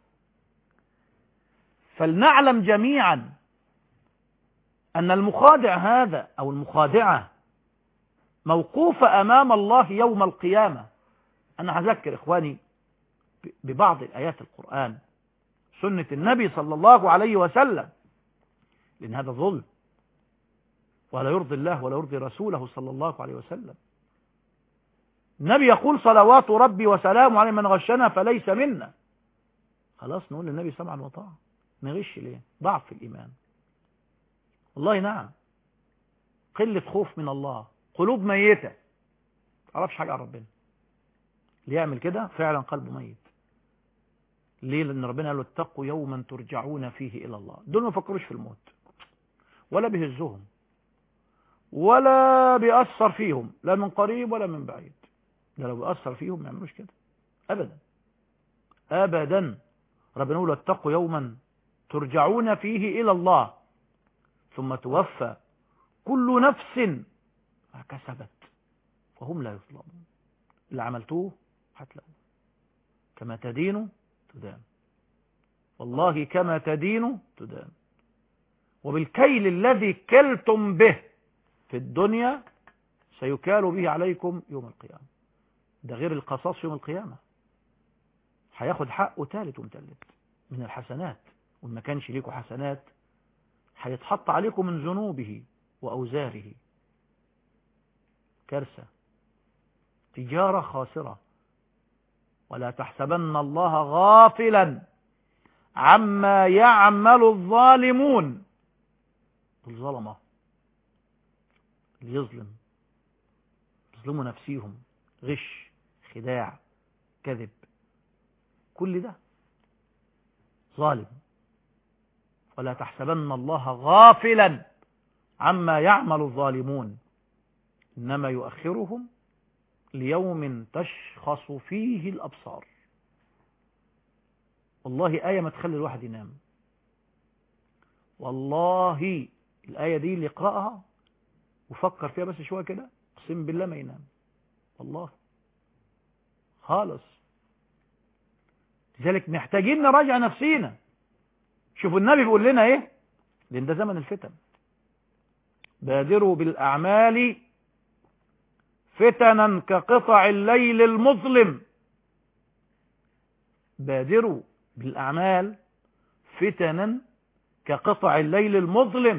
فلنعلم جميعا أن المخادع هذا أو المخادعة موقوفة أمام الله يوم القيامة أنا هذكر إخواني ببعض الآيات القرآن سنة النبي صلى الله عليه وسلم لأن هذا ظلم ولا يرضي الله ولا يرضي رسوله صلى الله عليه وسلم النبي يقول صلوات ربي وسلام على من غشنا فليس منا خلاص نقول للنبي سمعا وطاعة نغش ليه ضعف في الإيمان والله نعم قلة خوف من الله قلوب ميتة تعرفش حاجة عن ربنا اللي يعمل كده فعلا قلبه ميت ليه لأن ربنا قال اتقوا يوما ترجعون فيه إلى الله دول ما فكروش في الموت ولا بيهزهم ولا بيأثر فيهم لا من قريب ولا من بعيد ده لو بيأثر فيهم ما يعملوش كده أبدا أبدا ربنا يقول اتقوا يوما ترجعون فيه إلى الله ثم توفى كل نفس ما كسبت وهم لا يظلمون اللي عملتوه هتلاقوه كما تدين تدان والله كما تدين تدان وبالكيل الذي كلتم به في الدنيا سيكال به عليكم يوم القيامة ده غير القصاص يوم القيامة هياخد حقه ثالث ومثلث من الحسنات وما كانش ليكوا حسنات هيتحط عليكم من ذنوبه وأوزاره كارثة تجارة خاسرة ولا تحسبن الله غافلا عما يعمل الظالمون الظلمة اللي يظلم يظلموا نفسيهم غش خداع كذب كل ده ظالم ولا تحسبن الله غافلا عما يعمل الظالمون إنما يؤخرهم ليوم تشخص فيه الأبصار والله آية ما تخلي الواحد ينام والله الآية دي اللي يقرأها وفكر فيها بس شوية كده اقسم بالله ما ينام والله خالص لذلك محتاجين نراجع نفسينا شوفوا النبي بيقول لنا ايه لان ده زمن الفتن بادروا بالأعمال فتنا كقطع الليل المظلم بادروا بالأعمال فتنا كقطع الليل المظلم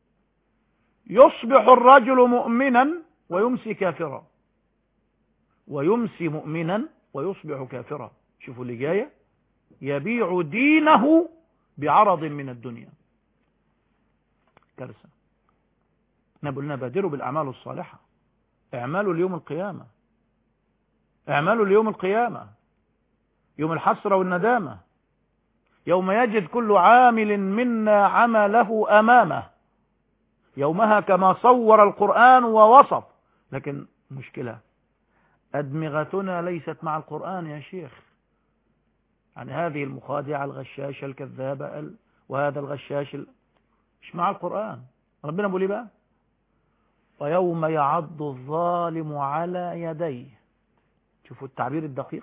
يصبح الرجل مؤمنا ويمسي كافرا ويمسي مؤمنا ويصبح كافرا شوفوا اللي جايه يبيع دينه بعرض من الدنيا كارثه نقول لنا بادروا بالأعمال الصالحة اعملوا اليوم القيامة اعملوا اليوم القيامة يوم الحسرة والندامة يوم يجد كل عامل منا عمله أمامه يومها كما صور القرآن ووصف لكن مشكلة أدمغتنا ليست مع القرآن يا شيخ يعني هذه المخادعة الغشاشة الكذابة ال... وهذا الغشاش ال... مش مع القرآن ربنا بيقول ايه بقى ويوم يعض الظالم على يديه شوفوا التعبير الدقيق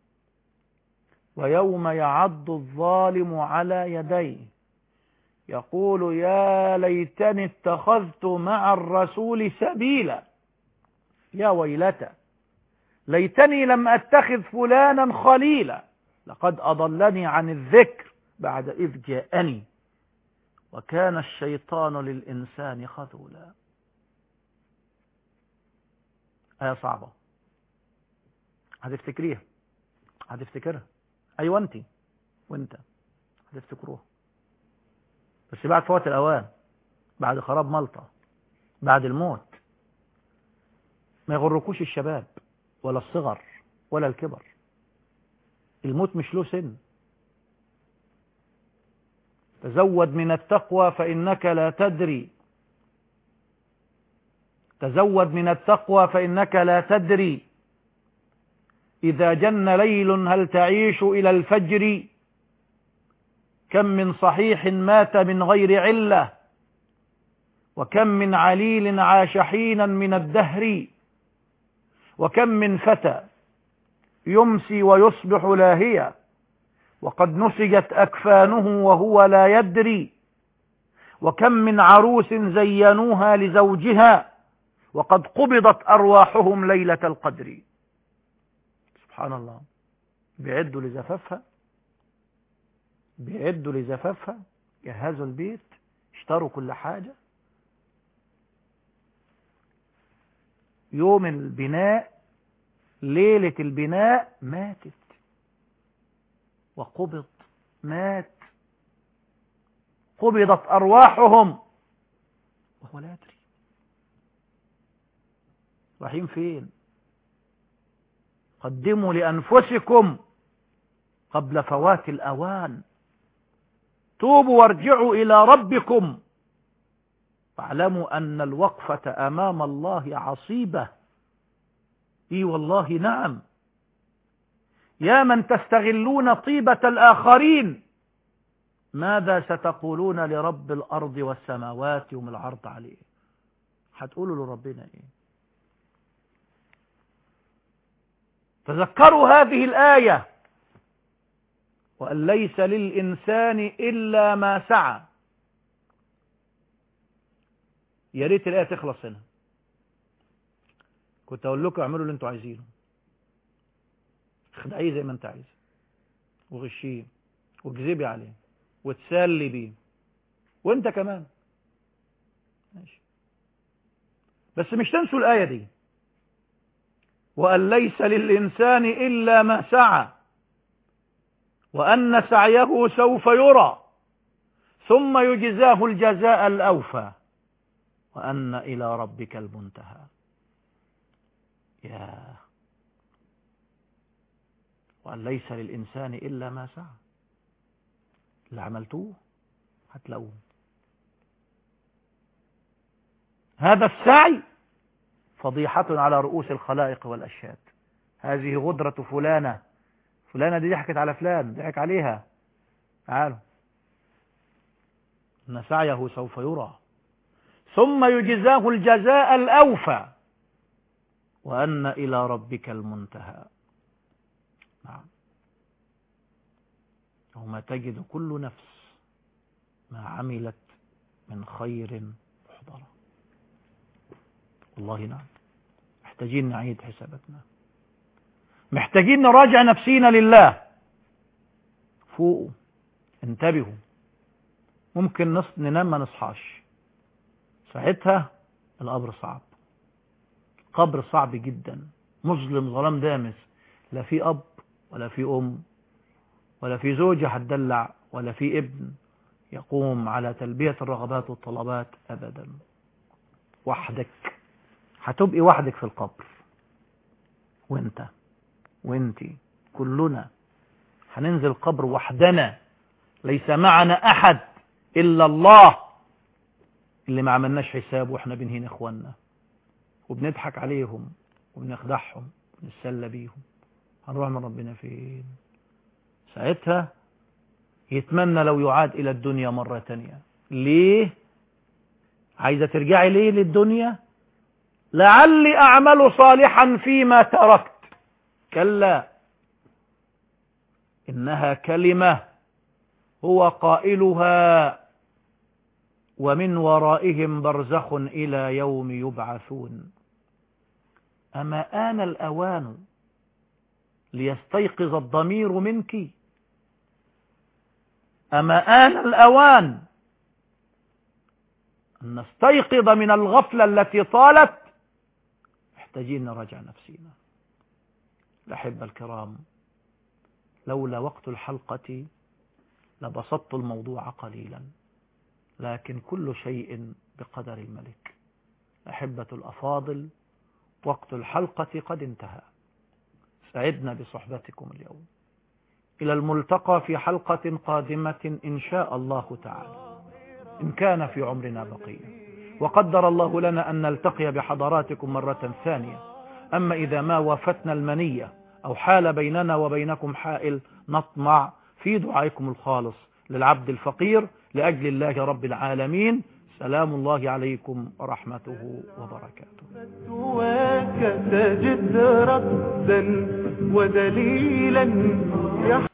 ويوم يعض الظالم على يديه يقول يا ليتني اتخذت مع الرسول سبيلا يا ويلتى ليتني لم اتخذ فلانا خليلا لقد اضلني عن الذكر بعد اذ جاءني وكان الشيطان للانسان خذولا آية صعبة هتفتكريها هتفتكرها أيوة أنت وأنت هتفتكروها بس بعد فوات الأوان بعد خراب ملطة بعد الموت ما يغركوش الشباب ولا الصغر ولا الكبر الموت مش له سن تزود من التقوى فإنك لا تدري تزود من التقوى فإنك لا تدري إذا جن ليل هل تعيش إلى الفجر كم من صحيح مات من غير علة وكم من عليل عاش حينا من الدهر وكم من فتى يمسي ويصبح لاهيا وقد نسجت أكفانه وهو لا يدري وكم من عروس زينوها لزوجها وقد قبضت أرواحهم ليلة القدر سبحان الله بيعدوا لزفافها بيعدوا لزفافها جهزوا البيت اشتروا كل حاجة يوم البناء ليلة البناء ماتت وقبض مات قبضت أرواحهم وهو لا يدري رايحين فين قدموا لأنفسكم قبل فوات الأوان توبوا وارجعوا إلى ربكم واعلموا أن الوقفة أمام الله عصيبة إي والله نعم يا من تستغلون طيبة الآخرين ماذا ستقولون لرب الأرض والسماوات يوم العرض عليه هتقولوا لربنا إيه تذكروا هذه الآية وأن ليس للإنسان إلا ما سعى يا ريت الآية تخلص هنا كنت أقول لكم اعملوا اللي انتوا عايزينه خدعيه زي ما انت عايز وغشيه واكذبي عليه وتسلي بيه وانت كمان ماشي بس مش تنسوا الآية دي وأن ليس للإنسان إلا ما سعى وأن سعيه سوف يرى ثم يجزاه الجزاء الأوفى وأن إلى ربك المنتهى يا وأن ليس للإنسان إلا ما سعى اللي عملتوه هتلاقوه هذا السعي فضيحة على رؤوس الخلائق والأشهاد هذه غدرة فلانة فلانة دي ضحكت على فلان ضحك عليها تعالوا إن سعيه سوف يرى ثم يجزاه الجزاء الأوفى وأن إلى ربك المنتهى نعم يوم تجد كل نفس ما عملت من خير محضرا والله نعم محتاجين نعيد حساباتنا محتاجين نراجع نفسينا لله فوقوا انتبهوا ممكن نص ننام ما نصحاش ساعتها القبر صعب قبر صعب جدا مظلم ظلام دامس لا في اب ولا في ام ولا في زوجة هتدلع ولا في ابن يقوم على تلبية الرغبات والطلبات ابدا وحدك هتبقي وحدك في القبر وانت وانتي كلنا هننزل قبر وحدنا ليس معنا احد الا الله اللي ما عملناش حساب واحنا بنهين اخواننا وبنضحك عليهم وبنخدعهم ونتسلى بيهم هنروح من ربنا فين ساعتها يتمنى لو يعاد الى الدنيا مرة تانية ليه عايزة ترجعي ليه للدنيا لعلي اعمل صالحا فيما تركت كلا انها كلمة هو قائلها ومن ورائهم برزخ إلى يوم يبعثون أما آن الأوان ليستيقظ الضمير منك أما آن الأوان أن نستيقظ من الغفلة التي طالت محتاجين نراجع نفسينا الأحبة الكرام لولا وقت الحلقة لبسطت الموضوع قليلا لكن كل شيء بقدر الملك أحبة الأفاضل وقت الحلقة قد انتهى سعدنا بصحبتكم اليوم إلى الملتقى في حلقة قادمة إن شاء الله تعالى إن كان في عمرنا بقية وقدر الله لنا أن نلتقي بحضراتكم مرة ثانية أما إذا ما وافتنا المنية أو حال بيننا وبينكم حائل نطمع في دعائكم الخالص للعبد الفقير لأجل الله رب العالمين سلام الله عليكم ورحمته وبركاته سواك تجد ردا ودليلا